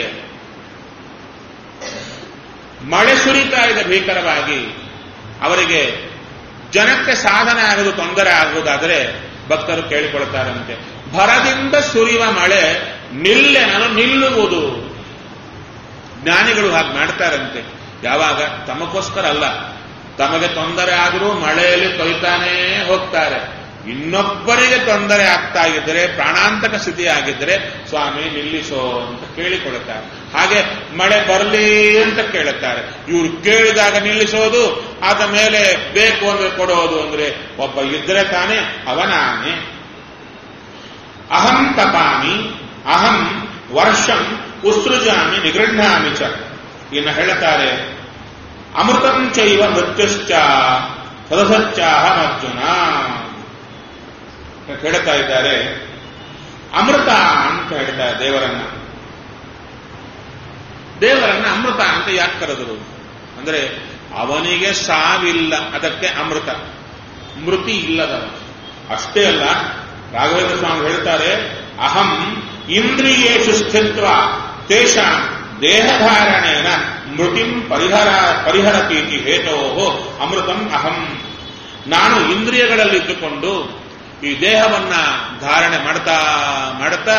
ಮಳೆ ಸುರಿತಾ ಇದೆ ಭೀಕರವಾಗಿ ಅವರಿಗೆ ಜನಕ್ಕೆ ಸಾಧನೆ ಆಗೋದು ತೊಂದರೆ ಆಗುವುದಾದರೆ ಭಕ್ತರು ಕೇಳಿಕೊಳ್ತಾರಂತೆ ಭರದಿಂದ ಸುರಿಯುವ ಮಳೆ ನಿಲ್ಲೆನಲು ನಿಲ್ಲುವುದು ಜ್ಞಾನಿಗಳು ಹಾಗೆ ಮಾಡ್ತಾರಂತೆ ಯಾವಾಗ ತಮಗೋಸ್ಕರ ಅಲ್ಲ ತಮಗೆ ತೊಂದರೆ ಆದರೂ ಮಳೆಯಲ್ಲಿ ತೊಯ್ತಾನೇ ಹೋಗ್ತಾರೆ ಇನ್ನೊಬ್ಬರಿಗೆ ತೊಂದರೆ ಆಗ್ತಾ ಇದ್ದರೆ ಪ್ರಾಣಾಂತಕ ಸ್ಥಿತಿ ಆಗಿದ್ದರೆ ಸ್ವಾಮಿ ನಿಲ್ಲಿಸೋ ಅಂತ ಕೇಳಿಕೊಳ್ಳುತ್ತಾರೆ ಹಾಗೆ ಮಳೆ ಬರಲಿ ಅಂತ ಕೇಳುತ್ತಾರೆ ಇವರು ಕೇಳಿದಾಗ ನಿಲ್ಲಿಸೋದು ಆದ ಮೇಲೆ ಬೇಕು ಅಂದ್ರೆ ಕೊಡೋದು ಅಂದ್ರೆ ಒಬ್ಬ ಇದ್ರೆ ತಾನೇ ಅವನಾನೆ ಅಹಂ ತಪಾಮಿ ಅಹಂ ವರ್ಷಂ ಉತ್ಸೃಜಾಮಿ ನಿಗೃಹಾಮಿ ಚ ಇನ್ನು ಹೇಳುತ್ತಾರೆ ಅಮೃತಂ ಚೈವ ಮೃತ್ಯುಶ್ಚ ಸದಸಚ್ಚಾಹಂ ಅರ್ಜುನ ಹೇಳ್ತಾ ಇದ್ದಾರೆ ಅಮೃತ ಅಂತ ಹೇಳ್ತಾರೆ ದೇವರನ್ನ ದೇವರನ್ನ ಅಮೃತ ಅಂತ ಯಾಕೆ ಕರೆದರು ಅಂದ್ರೆ ಅವನಿಗೆ ಸಾವಿಲ್ಲ ಅದಕ್ಕೆ ಅಮೃತ ಮೃತಿ ಇಲ್ಲದವ ಅಷ್ಟೇ ಅಲ್ಲ ರಾಘವೇಂದ್ರ ಸ್ವಾಮಿ ಹೇಳ್ತಾರೆ ಅಹಂ ಇಂದ್ರಿಯೇಷು ಸ್ಥಿತ್ವ ತೇಷಾಂ ದೇಹಧಾರಣೇನ ಮೃತಿಂ ಪರಿಹರ ಪರಿಹರತೀತಿ ಹೇತೋ ಅಮೃತಂ ಅಹಂ ನಾನು ಇಂದ್ರಿಯಗಳಲ್ಲಿದ್ದುಕೊಂಡು ಈ ದೇಹವನ್ನ ಧಾರಣೆ ಮಾಡ್ತಾ ಮಾಡ್ತಾ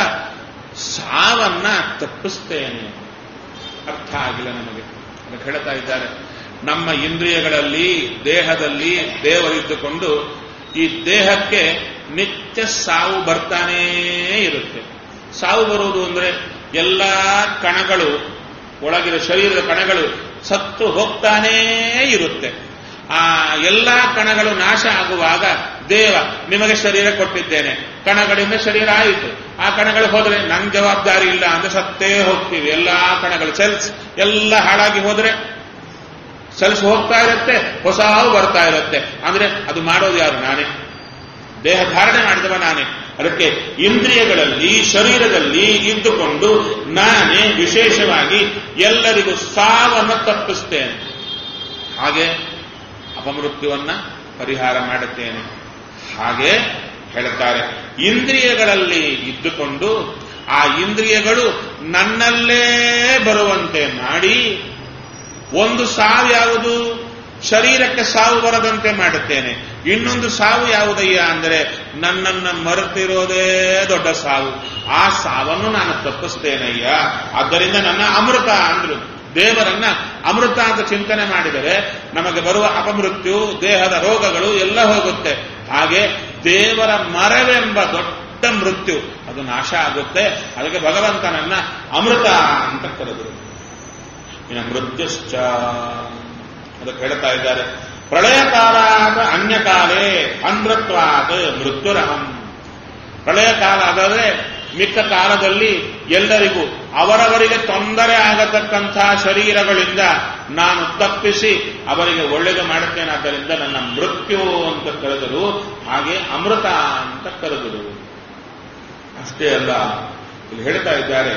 ಸಾವನ್ನ ತಪ್ಪಿಸ್ತೇನೆ ಅರ್ಥ ಆಗಿಲ್ಲ ನಮಗೆ ಅದಕ್ಕೆ ಹೇಳ್ತಾ ಇದ್ದಾರೆ ನಮ್ಮ ಇಂದ್ರಿಯಗಳಲ್ಲಿ ದೇಹದಲ್ಲಿ ದೇವರಿದ್ದುಕೊಂಡು ಈ ದೇಹಕ್ಕೆ ನಿತ್ಯ ಸಾವು ಬರ್ತಾನೇ ಇರುತ್ತೆ ಸಾವು ಬರುವುದು ಅಂದ್ರೆ ಎಲ್ಲ ಕಣಗಳು ಒಳಗಿನ ಶರೀರದ ಕಣಗಳು ಸತ್ತು ಹೋಗ್ತಾನೇ ಇರುತ್ತೆ ಆ ಎಲ್ಲಾ ಕಣಗಳು ನಾಶ ಆಗುವಾಗ ದೇವ ನಿಮಗೆ ಶರೀರ ಕೊಟ್ಟಿದ್ದೇನೆ ಕಣಗಳಿಂದ ಶರೀರ ಆಯಿತು ಆ ಕಣಗಳು ಹೋದ್ರೆ ನನ್ ಜವಾಬ್ದಾರಿ ಇಲ್ಲ ಅಂದ್ರೆ ಸತ್ತೇ ಹೋಗ್ತೀವಿ ಎಲ್ಲಾ ಕಣಗಳು ಸೆಲ್ಸ್ ಎಲ್ಲ ಹಾಳಾಗಿ ಹೋದ್ರೆ ಸೆಲ್ಸ್ ಹೋಗ್ತಾ ಇರುತ್ತೆ ಹೊಸವು ಬರ್ತಾ ಇರುತ್ತೆ ಅಂದ್ರೆ ಅದು ಮಾಡೋದು ಯಾರು ನಾನೇ ದೇಹ ಧಾರಣೆ ಮಾಡಿದವ ನಾನೇ ಅದಕ್ಕೆ ಇಂದ್ರಿಯಗಳಲ್ಲಿ ಶರೀರದಲ್ಲಿ ಇದ್ದುಕೊಂಡು ನಾನೇ ವಿಶೇಷವಾಗಿ ಎಲ್ಲರಿಗೂ ಸಾವನ್ನು ತಪ್ಪಿಸ್ತೇನೆ ಹಾಗೆ ಅಪಮೃತ್ಯುವನ್ನ ಪರಿಹಾರ ಮಾಡುತ್ತೇನೆ ಹಾಗೆ ಹೇಳುತ್ತಾರೆ ಇಂದ್ರಿಯಗಳಲ್ಲಿ ಇದ್ದುಕೊಂಡು ಆ ಇಂದ್ರಿಯಗಳು ನನ್ನಲ್ಲೇ ಬರುವಂತೆ ಮಾಡಿ ಒಂದು ಸಾವು ಯಾವುದು ಶರೀರಕ್ಕೆ ಸಾವು ಬರದಂತೆ ಮಾಡುತ್ತೇನೆ ಇನ್ನೊಂದು ಸಾವು ಯಾವುದಯ್ಯ ಅಂದರೆ ನನ್ನನ್ನು ಮರೆತಿರೋದೇ ದೊಡ್ಡ ಸಾವು ಆ ಸಾವನ್ನು ನಾನು ತಪ್ಪಿಸ್ತೇನಯ್ಯ ಆದ್ದರಿಂದ ನನ್ನ ಅಮೃತ ಅಂದ್ರು ದೇವರನ್ನ ಅಮೃತ ಅಂತ ಚಿಂತನೆ ಮಾಡಿದರೆ ನಮಗೆ ಬರುವ ಅಪಮೃತ್ಯು ದೇಹದ ರೋಗಗಳು ಎಲ್ಲ ಹೋಗುತ್ತೆ ಹಾಗೆ ದೇವರ ಮರವೆಂಬ ದೊಡ್ಡ ಮೃತ್ಯು ಅದು ನಾಶ ಆಗುತ್ತೆ ಅದಕ್ಕೆ ಭಗವಂತನನ್ನ ಅಮೃತ ಅಂತ ಕರೆದರು ಇನ್ನು ಮೃತ್ಯುಶ್ಚ ಅದಕ್ಕೆ ಹೇಳ್ತಾ ಇದ್ದಾರೆ ಪ್ರಳಯ ಕಾಲಾದ ಅನ್ಯ ಕಾಲೇ ಅಂಧ್ರತ್ವಾದ ಮೃತ್ಯುರಹಂ ಪ್ರಳಯ ಕಾಲ ಆದರೆ ಮಿಕ್ಕ ಕಾಲದಲ್ಲಿ ಎಲ್ಲರಿಗೂ ಅವರವರಿಗೆ ತೊಂದರೆ ಆಗತಕ್ಕಂಥ ಶರೀರಗಳಿಂದ ನಾನು ತಪ್ಪಿಸಿ ಅವರಿಗೆ ಒಳ್ಳೆಯದು ಮಾಡುತ್ತೇನೆ ಆದ್ದರಿಂದ ನನ್ನ ಮೃತ್ಯು ಅಂತ ಕರೆದರು ಹಾಗೆ ಅಮೃತ ಅಂತ ಕರೆದರು ಅಷ್ಟೇ ಅಲ್ಲ ಇಲ್ಲಿ ಹೇಳ್ತಾ ಇದ್ದಾರೆ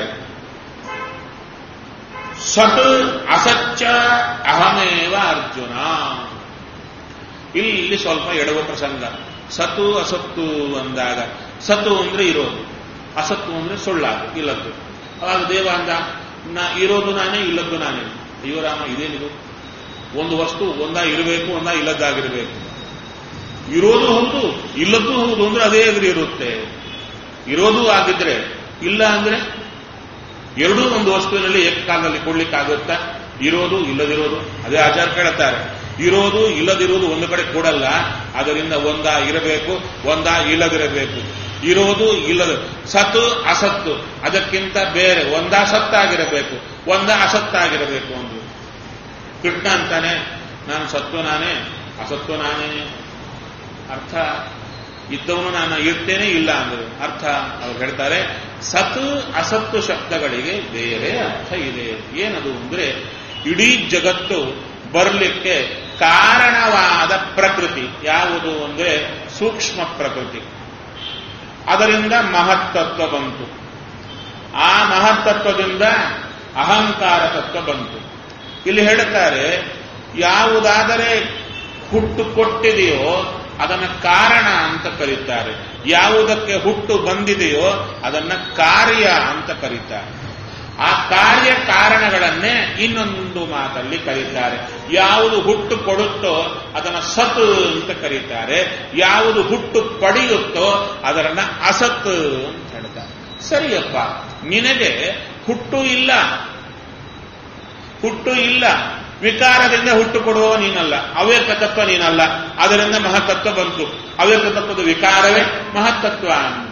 ಸತ್ ಅಸಚ್ಚ ಅಹಮೇವ ಅರ್ಜುನ ಇಲ್ಲಿ ಸ್ವಲ್ಪ ಎಡವ ಪ್ರಸಂಗ ಸತು ಅಸತ್ತು ಅಂದಾಗ ಸತು ಅಂದ್ರೆ ಇರೋದು ಅಸತ್ತು ಅಂದ್ರೆ ಸುಳ್ಳಾದು ಇಲ್ಲದ್ದು ಅವಾಗ ದೇವ ಅಂದ ನಾ ಇರೋದು ನಾನೇ ಇಲ್ಲದ್ದು ನಾನೇ ಅಯ್ಯೋ ರಾಮ ಇದೇನಿದು ಒಂದು ವಸ್ತು ಒಂದ ಇರಬೇಕು ಒಂದ ಇಲ್ಲದ್ದಾಗಿರಬೇಕು ಇರೋದು ಹೌದು ಇಲ್ಲದ್ದು ಹೌದು ಅಂದ್ರೆ ಅದೇ ಎದುರು ಇರುತ್ತೆ ಇರೋದು ಆಗಿದ್ರೆ ಇಲ್ಲ ಅಂದ್ರೆ ಎರಡೂ ಒಂದು ವಸ್ತುವಿನಲ್ಲಿ ಏಕಕಾಲದಲ್ಲಿ ಕೊಡ್ಲಿಕ್ಕಾಗುತ್ತಾ ಇರೋದು ಇಲ್ಲದಿರೋದು ಅದೇ ಆಚಾರ ಕೇಳುತ್ತಾರೆ ಇರೋದು ಇಲ್ಲದಿರೋದು ಒಂದು ಕಡೆ ಕೊಡಲ್ಲ ಅದರಿಂದ ಒಂದ ಇರಬೇಕು ಒಂದ ಇಲ್ಲದಿರಬೇಕು ಇರೋದು ಇಲ್ಲದ ಸತ್ತು ಅಸತ್ತು ಅದಕ್ಕಿಂತ ಬೇರೆ ಒಂದ ಸತ್ತಾಗಿರಬೇಕು ಒಂದ ಅಸತ್ತಾಗಿರಬೇಕು ಒಂದು ಕೃಷ್ಣ ಅಂತಾನೆ ನಾನು ಸತ್ತು ನಾನೇ ಅಸತ್ತು ನಾನೇ ಅರ್ಥ ಇದ್ದವನು ನಾನು ಇರ್ತೇನೆ ಇಲ್ಲ ಅಂದರು ಅರ್ಥ ಅವ್ರು ಹೇಳ್ತಾರೆ ಸತ್ ಅಸತ್ತು ಶಬ್ದಗಳಿಗೆ ಬೇರೆ ಅರ್ಥ ಇದೆ ಏನದು ಅಂದ್ರೆ ಇಡೀ ಜಗತ್ತು ಬರಲಿಕ್ಕೆ ಕಾರಣವಾದ ಪ್ರಕೃತಿ ಯಾವುದು ಅಂದ್ರೆ ಸೂಕ್ಷ್ಮ ಪ್ರಕೃತಿ ಅದರಿಂದ ಮಹತ್ತತ್ವ ಬಂತು ಆ ಮಹತ್ತತ್ವದಿಂದ ಅಹಂಕಾರ ತತ್ವ ಬಂತು ಇಲ್ಲಿ ಹೇಳುತ್ತಾರೆ ಯಾವುದಾದರೆ ಹುಟ್ಟು ಕೊಟ್ಟಿದೆಯೋ ಅದನ್ನ ಕಾರಣ ಅಂತ ಕರೀತಾರೆ ಯಾವುದಕ್ಕೆ ಹುಟ್ಟು ಬಂದಿದೆಯೋ ಅದನ್ನ ಕಾರ್ಯ ಅಂತ ಕರೀತಾರೆ ಆ ಕಾರ್ಯ ಕಾರಣಗಳನ್ನೇ ಇನ್ನೊಂದು ಮಾತಲ್ಲಿ ಕರೀತಾರೆ ಯಾವುದು ಹುಟ್ಟು ಕೊಡುತ್ತೋ ಅದನ್ನ ಸತ್ ಅಂತ ಕರೀತಾರೆ ಯಾವುದು ಹುಟ್ಟು ಪಡೆಯುತ್ತೋ ಅದರನ್ನ ಅಸತ್ ಅಂತ ಹೇಳ್ತಾರೆ ಸರಿಯಪ್ಪ ನಿನಗೆ ಹುಟ್ಟು ಇಲ್ಲ ಹುಟ್ಟು ಇಲ್ಲ ವಿಕಾರದಿಂದ ಹುಟ್ಟು ಕೊಡುವ ನೀನಲ್ಲ ಅವ್ಯಕ್ತ ತತ್ವ ನೀನಲ್ಲ ಅದರಿಂದ ಮಹತ್ತತ್ವ ಬಂತು ಅವ್ಯಕ್ತ ತತ್ವದ ವಿಕಾರವೇ ಮಹತ್ತತ್ವ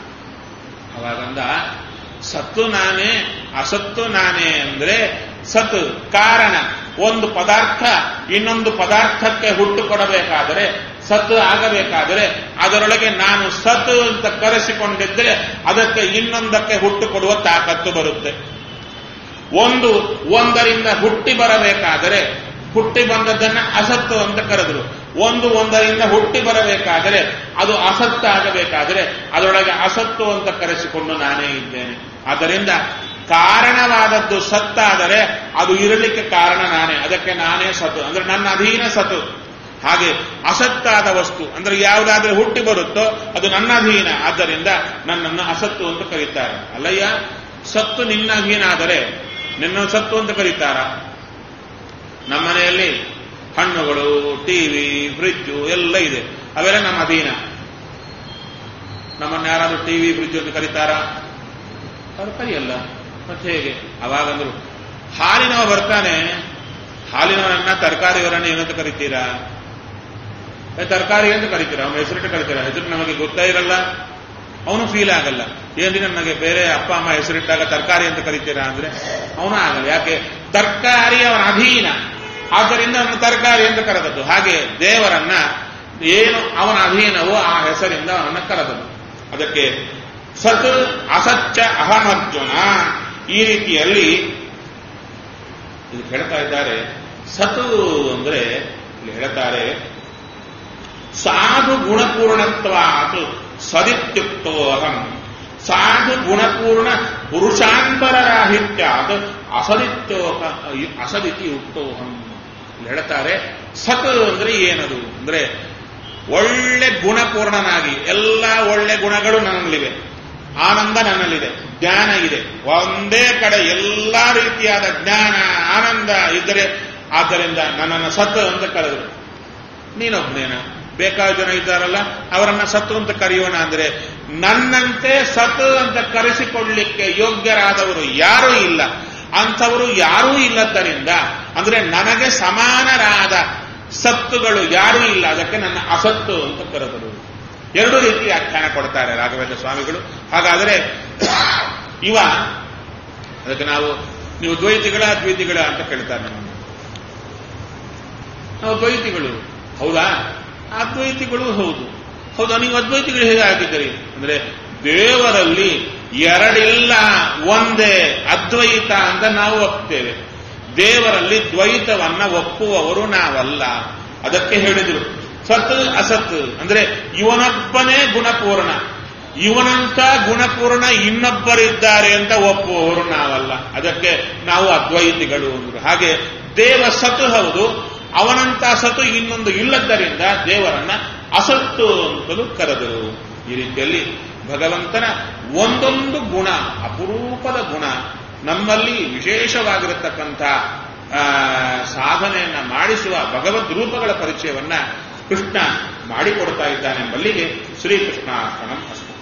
ಅವಾಗಂದ ಸತ್ತು ನಾನೇ ಅಸತ್ತು ನಾನೇ ಅಂದ್ರೆ ಸತ್ ಕಾರಣ ಒಂದು ಪದಾರ್ಥ ಇನ್ನೊಂದು ಪದಾರ್ಥಕ್ಕೆ ಹುಟ್ಟು ಕೊಡಬೇಕಾದರೆ ಸತ್ತು ಆಗಬೇಕಾದರೆ ಅದರೊಳಗೆ ನಾನು ಸತ್ ಅಂತ ಕರೆಸಿಕೊಂಡಿದ್ರೆ ಅದಕ್ಕೆ ಇನ್ನೊಂದಕ್ಕೆ ಹುಟ್ಟು ಕೊಡುವ ತಾಕತ್ತು ಬರುತ್ತೆ ಒಂದು ಒಂದರಿಂದ ಹುಟ್ಟಿ ಬರಬೇಕಾದರೆ ಹುಟ್ಟಿ ಬಂದದ್ದನ್ನ ಅಸತ್ತು ಅಂತ ಕರೆದ್ರು ಒಂದು ಒಂದರಿಂದ ಹುಟ್ಟಿ ಬರಬೇಕಾದರೆ ಅದು ಅಸತ್ತು ಆಗಬೇಕಾದರೆ ಅದರೊಳಗೆ ಅಸತ್ತು ಅಂತ ಕರೆಸಿಕೊಂಡು ನಾನೇ ಇದ್ದೇನೆ ಆದ್ದರಿಂದ ಕಾರಣವಾದದ್ದು ಸತ್ತಾದರೆ ಅದು ಇರಲಿಕ್ಕೆ ಕಾರಣ ನಾನೇ ಅದಕ್ಕೆ ನಾನೇ ಸತು ಅಂದ್ರೆ ನನ್ನ ಅಧೀನ ಸತು ಹಾಗೆ ಅಸತ್ತಾದ ವಸ್ತು ಅಂದ್ರೆ ಯಾವುದಾದ್ರೂ ಹುಟ್ಟಿ ಬರುತ್ತೋ ಅದು ನನ್ನ ಅಧೀನ ಆದ್ದರಿಂದ ನನ್ನನ್ನು ಅಸತ್ತು ಅಂತ ಕರೀತಾರೆ ಅಲ್ಲಯ್ಯ ಸತ್ತು ನಿನ್ನ ಅಧೀನ ಆದರೆ ನಿನ್ನ ಸತ್ತು ಅಂತ ಕರೀತಾರ ನಮ್ಮ ಮನೆಯಲ್ಲಿ ಹಣ್ಣುಗಳು ಟಿವಿ ಫ್ರಿಜ್ಜು ಎಲ್ಲ ಇದೆ ಅವೆಲ್ಲ ನಮ್ಮ ಅಧೀನ ನಮ್ಮನ್ನು ಯಾರಾದ್ರೂ ಟಿವಿ ಫ್ರಿಜ್ ಅಂತ ಕರೀತಾರ ಅವ್ರು ಕರಿಯಲ್ಲ ಮತ್ತೆ ಹೇಗೆ ಅವಾಗಂದ್ರು ಹಾಲಿನವ ಬರ್ತಾನೆ ಹಾಲಿನವರನ್ನ ತರಕಾರಿಯವರನ್ನ ಏನಂತ ಕರಿತೀರಾ ಏ, ತರಕಾರಿ ಅಂತ ಕರಿತೀರಾ ಅವನ ಹೆಸರಿಟ್ಟು ಕರಿತೀರಾ ಹೆಸರು ನಮಗೆ ಗೊತ್ತೇ ಇರಲ್ಲ ಅವನು ಫೀಲ್ ಆಗಲ್ಲ ಏನಿದೆ ನನಗೆ ಬೇರೆ ಅಪ್ಪ ಅಮ್ಮ ಹೆಸರಿಟ್ಟಾಗ ತರಕಾರಿ ಅಂತ ಕರಿತೀರಾ ಅಂದ್ರೆ ಅವನು ಆಗಲ್ಲ ಯಾಕೆ ತರಕಾರಿ ಅವನ ಅಧೀನ ಆದ್ದರಿಂದ ಅವನು ತರಕಾರಿ ಅಂತ ಕರೆದದ್ದು ಹಾಗೆ ದೇವರನ್ನ ಏನು ಅವನ ಅಧೀನವೋ ಆ ಹೆಸರಿಂದ ಅವನನ್ನ ಕರೆದದ್ದು ಅದಕ್ಕೆ ಸತ್ ಅಸತ್ಯ ಅಹಮರ್ಜುನ ಈ ರೀತಿಯಲ್ಲಿ ಇದು ಹೇಳ್ತಾ ಇದ್ದಾರೆ ಸತು ಅಂದ್ರೆ ಇಲ್ಲಿ ಹೇಳ್ತಾರೆ ಸಾಧು ಗುಣಪೂರ್ಣತ್ವಾತ್ ಸದಿತ್ಯುಕ್ತೋ ಅಹಂ ಸಾಧು ಗುಣಪೂರ್ಣ ಪುರುಷಾಂತರರಾಹಿತ್ಯಾತ್ ಅಸದಿತ್ಯೋಹ ಅಸದಿತಿ ಉಕ್ತೋಹಂ ಇಲ್ಲಿ ಹೇಳ್ತಾರೆ ಸತ್ ಅಂದ್ರೆ ಏನದು ಅಂದ್ರೆ ಒಳ್ಳೆ ಗುಣಪೂರ್ಣನಾಗಿ ಎಲ್ಲ ಒಳ್ಳೆ ಗುಣಗಳು ನನ್ನಲ್ಲಿವೆ ಆನಂದ ನನ್ನಲ್ಲಿದೆ ಜ್ಞಾನ ಇದೆ ಒಂದೇ ಕಡೆ ಎಲ್ಲ ರೀತಿಯಾದ ಜ್ಞಾನ ಆನಂದ ಇದ್ದರೆ ಆದ್ದರಿಂದ ನನ್ನನ್ನು ಸತ್ ಅಂತ ಕರೆದರು ನೀನೊಬ್ನೇನ ಬೇಕಾದ ಜನ ಇದ್ದಾರಲ್ಲ ಅವರನ್ನ ಸತ್ತು ಅಂತ ಕರೆಯೋಣ ಅಂದ್ರೆ ನನ್ನಂತೆ ಸತ್ ಅಂತ ಕರೆಸಿಕೊಳ್ಳಲಿಕ್ಕೆ ಯೋಗ್ಯರಾದವರು ಯಾರೂ ಇಲ್ಲ ಅಂಥವರು ಯಾರೂ ಇಲ್ಲದ್ದರಿಂದ ಅಂದ್ರೆ ನನಗೆ ಸಮಾನರಾದ ಸತ್ತುಗಳು ಯಾರೂ ಇಲ್ಲ ಅದಕ್ಕೆ ನನ್ನ ಅಸತ್ತು ಅಂತ ಕರೆದರು ಎರಡು ರೀತಿ ವ್ಯಾಖ್ಯಾನ ಕೊಡ್ತಾರೆ ರಾಘವೇಂದ್ರ ಸ್ವಾಮಿಗಳು ಹಾಗಾದರೆ ಇವ ಅದಕ್ಕೆ ನಾವು ನೀವು ದ್ವೈತಿಗಳ ಅದ್ವೈತಿಗಳ ಅಂತ ಕೇಳ್ತಾರೆ ನಮ್ಮನ್ನು ನಾವು ದ್ವೈತಿಗಳು ಹೌದಾ ಅದ್ವೈತಿಗಳು ಹೌದು ಹೌದಾ ನೀವು ಅದ್ವೈತಿಗಳು ಹೇಗೆ ಆಗಿದ್ದೀರಿ ಅಂದ್ರೆ ದೇವರಲ್ಲಿ ಎರಡಿಲ್ಲ ಒಂದೇ ಅದ್ವೈತ ಅಂತ ನಾವು ಒಪ್ತೇವೆ ದೇವರಲ್ಲಿ ದ್ವೈತವನ್ನ ಒಪ್ಪುವವರು ನಾವಲ್ಲ ಅದಕ್ಕೆ ಹೇಳಿದ್ರು ಸತ್ ಅಸತ್ ಅಂದ್ರೆ ಇವನೊಬ್ಬನೇ ಗುಣಪೂರ್ಣ ಇವನಂತ ಗುಣಪೂರ್ಣ ಇನ್ನೊಬ್ಬರಿದ್ದಾರೆ ಅಂತ ಒಪ್ಪುವವರು ನಾವಲ್ಲ ಅದಕ್ಕೆ ನಾವು ಅದ್ವೈತಿಗಳು ಅಂದ್ರು ಹಾಗೆ ದೇವ ಸತು ಹೌದು ಅವನಂತ ಸತು ಇನ್ನೊಂದು ಇಲ್ಲದ್ದರಿಂದ ದೇವರನ್ನ ಅಸತ್ತು ಅಂತಲೂ ಕರೆದರು ಈ ರೀತಿಯಲ್ಲಿ ಭಗವಂತನ ಒಂದೊಂದು ಗುಣ ಅಪರೂಪದ ಗುಣ ನಮ್ಮಲ್ಲಿ ವಿಶೇಷವಾಗಿರತಕ್ಕಂಥ ಆ, ಸಾಧನೆಯನ್ನ ಮಾಡಿಸುವ ಭಗವದ್ ರೂಪಗಳ ಪರಿಚಯವನ್ನ ಕೃಷ್ಣ ಮಾಡಿಕೊಡ್ತಾ ಇದ್ದಾನೆಂಬಲ್ಲಿಗೆ ಶ್ರೀಕೃಷ್ಣಾರ್ಪಣಂ ಅಸ್ತು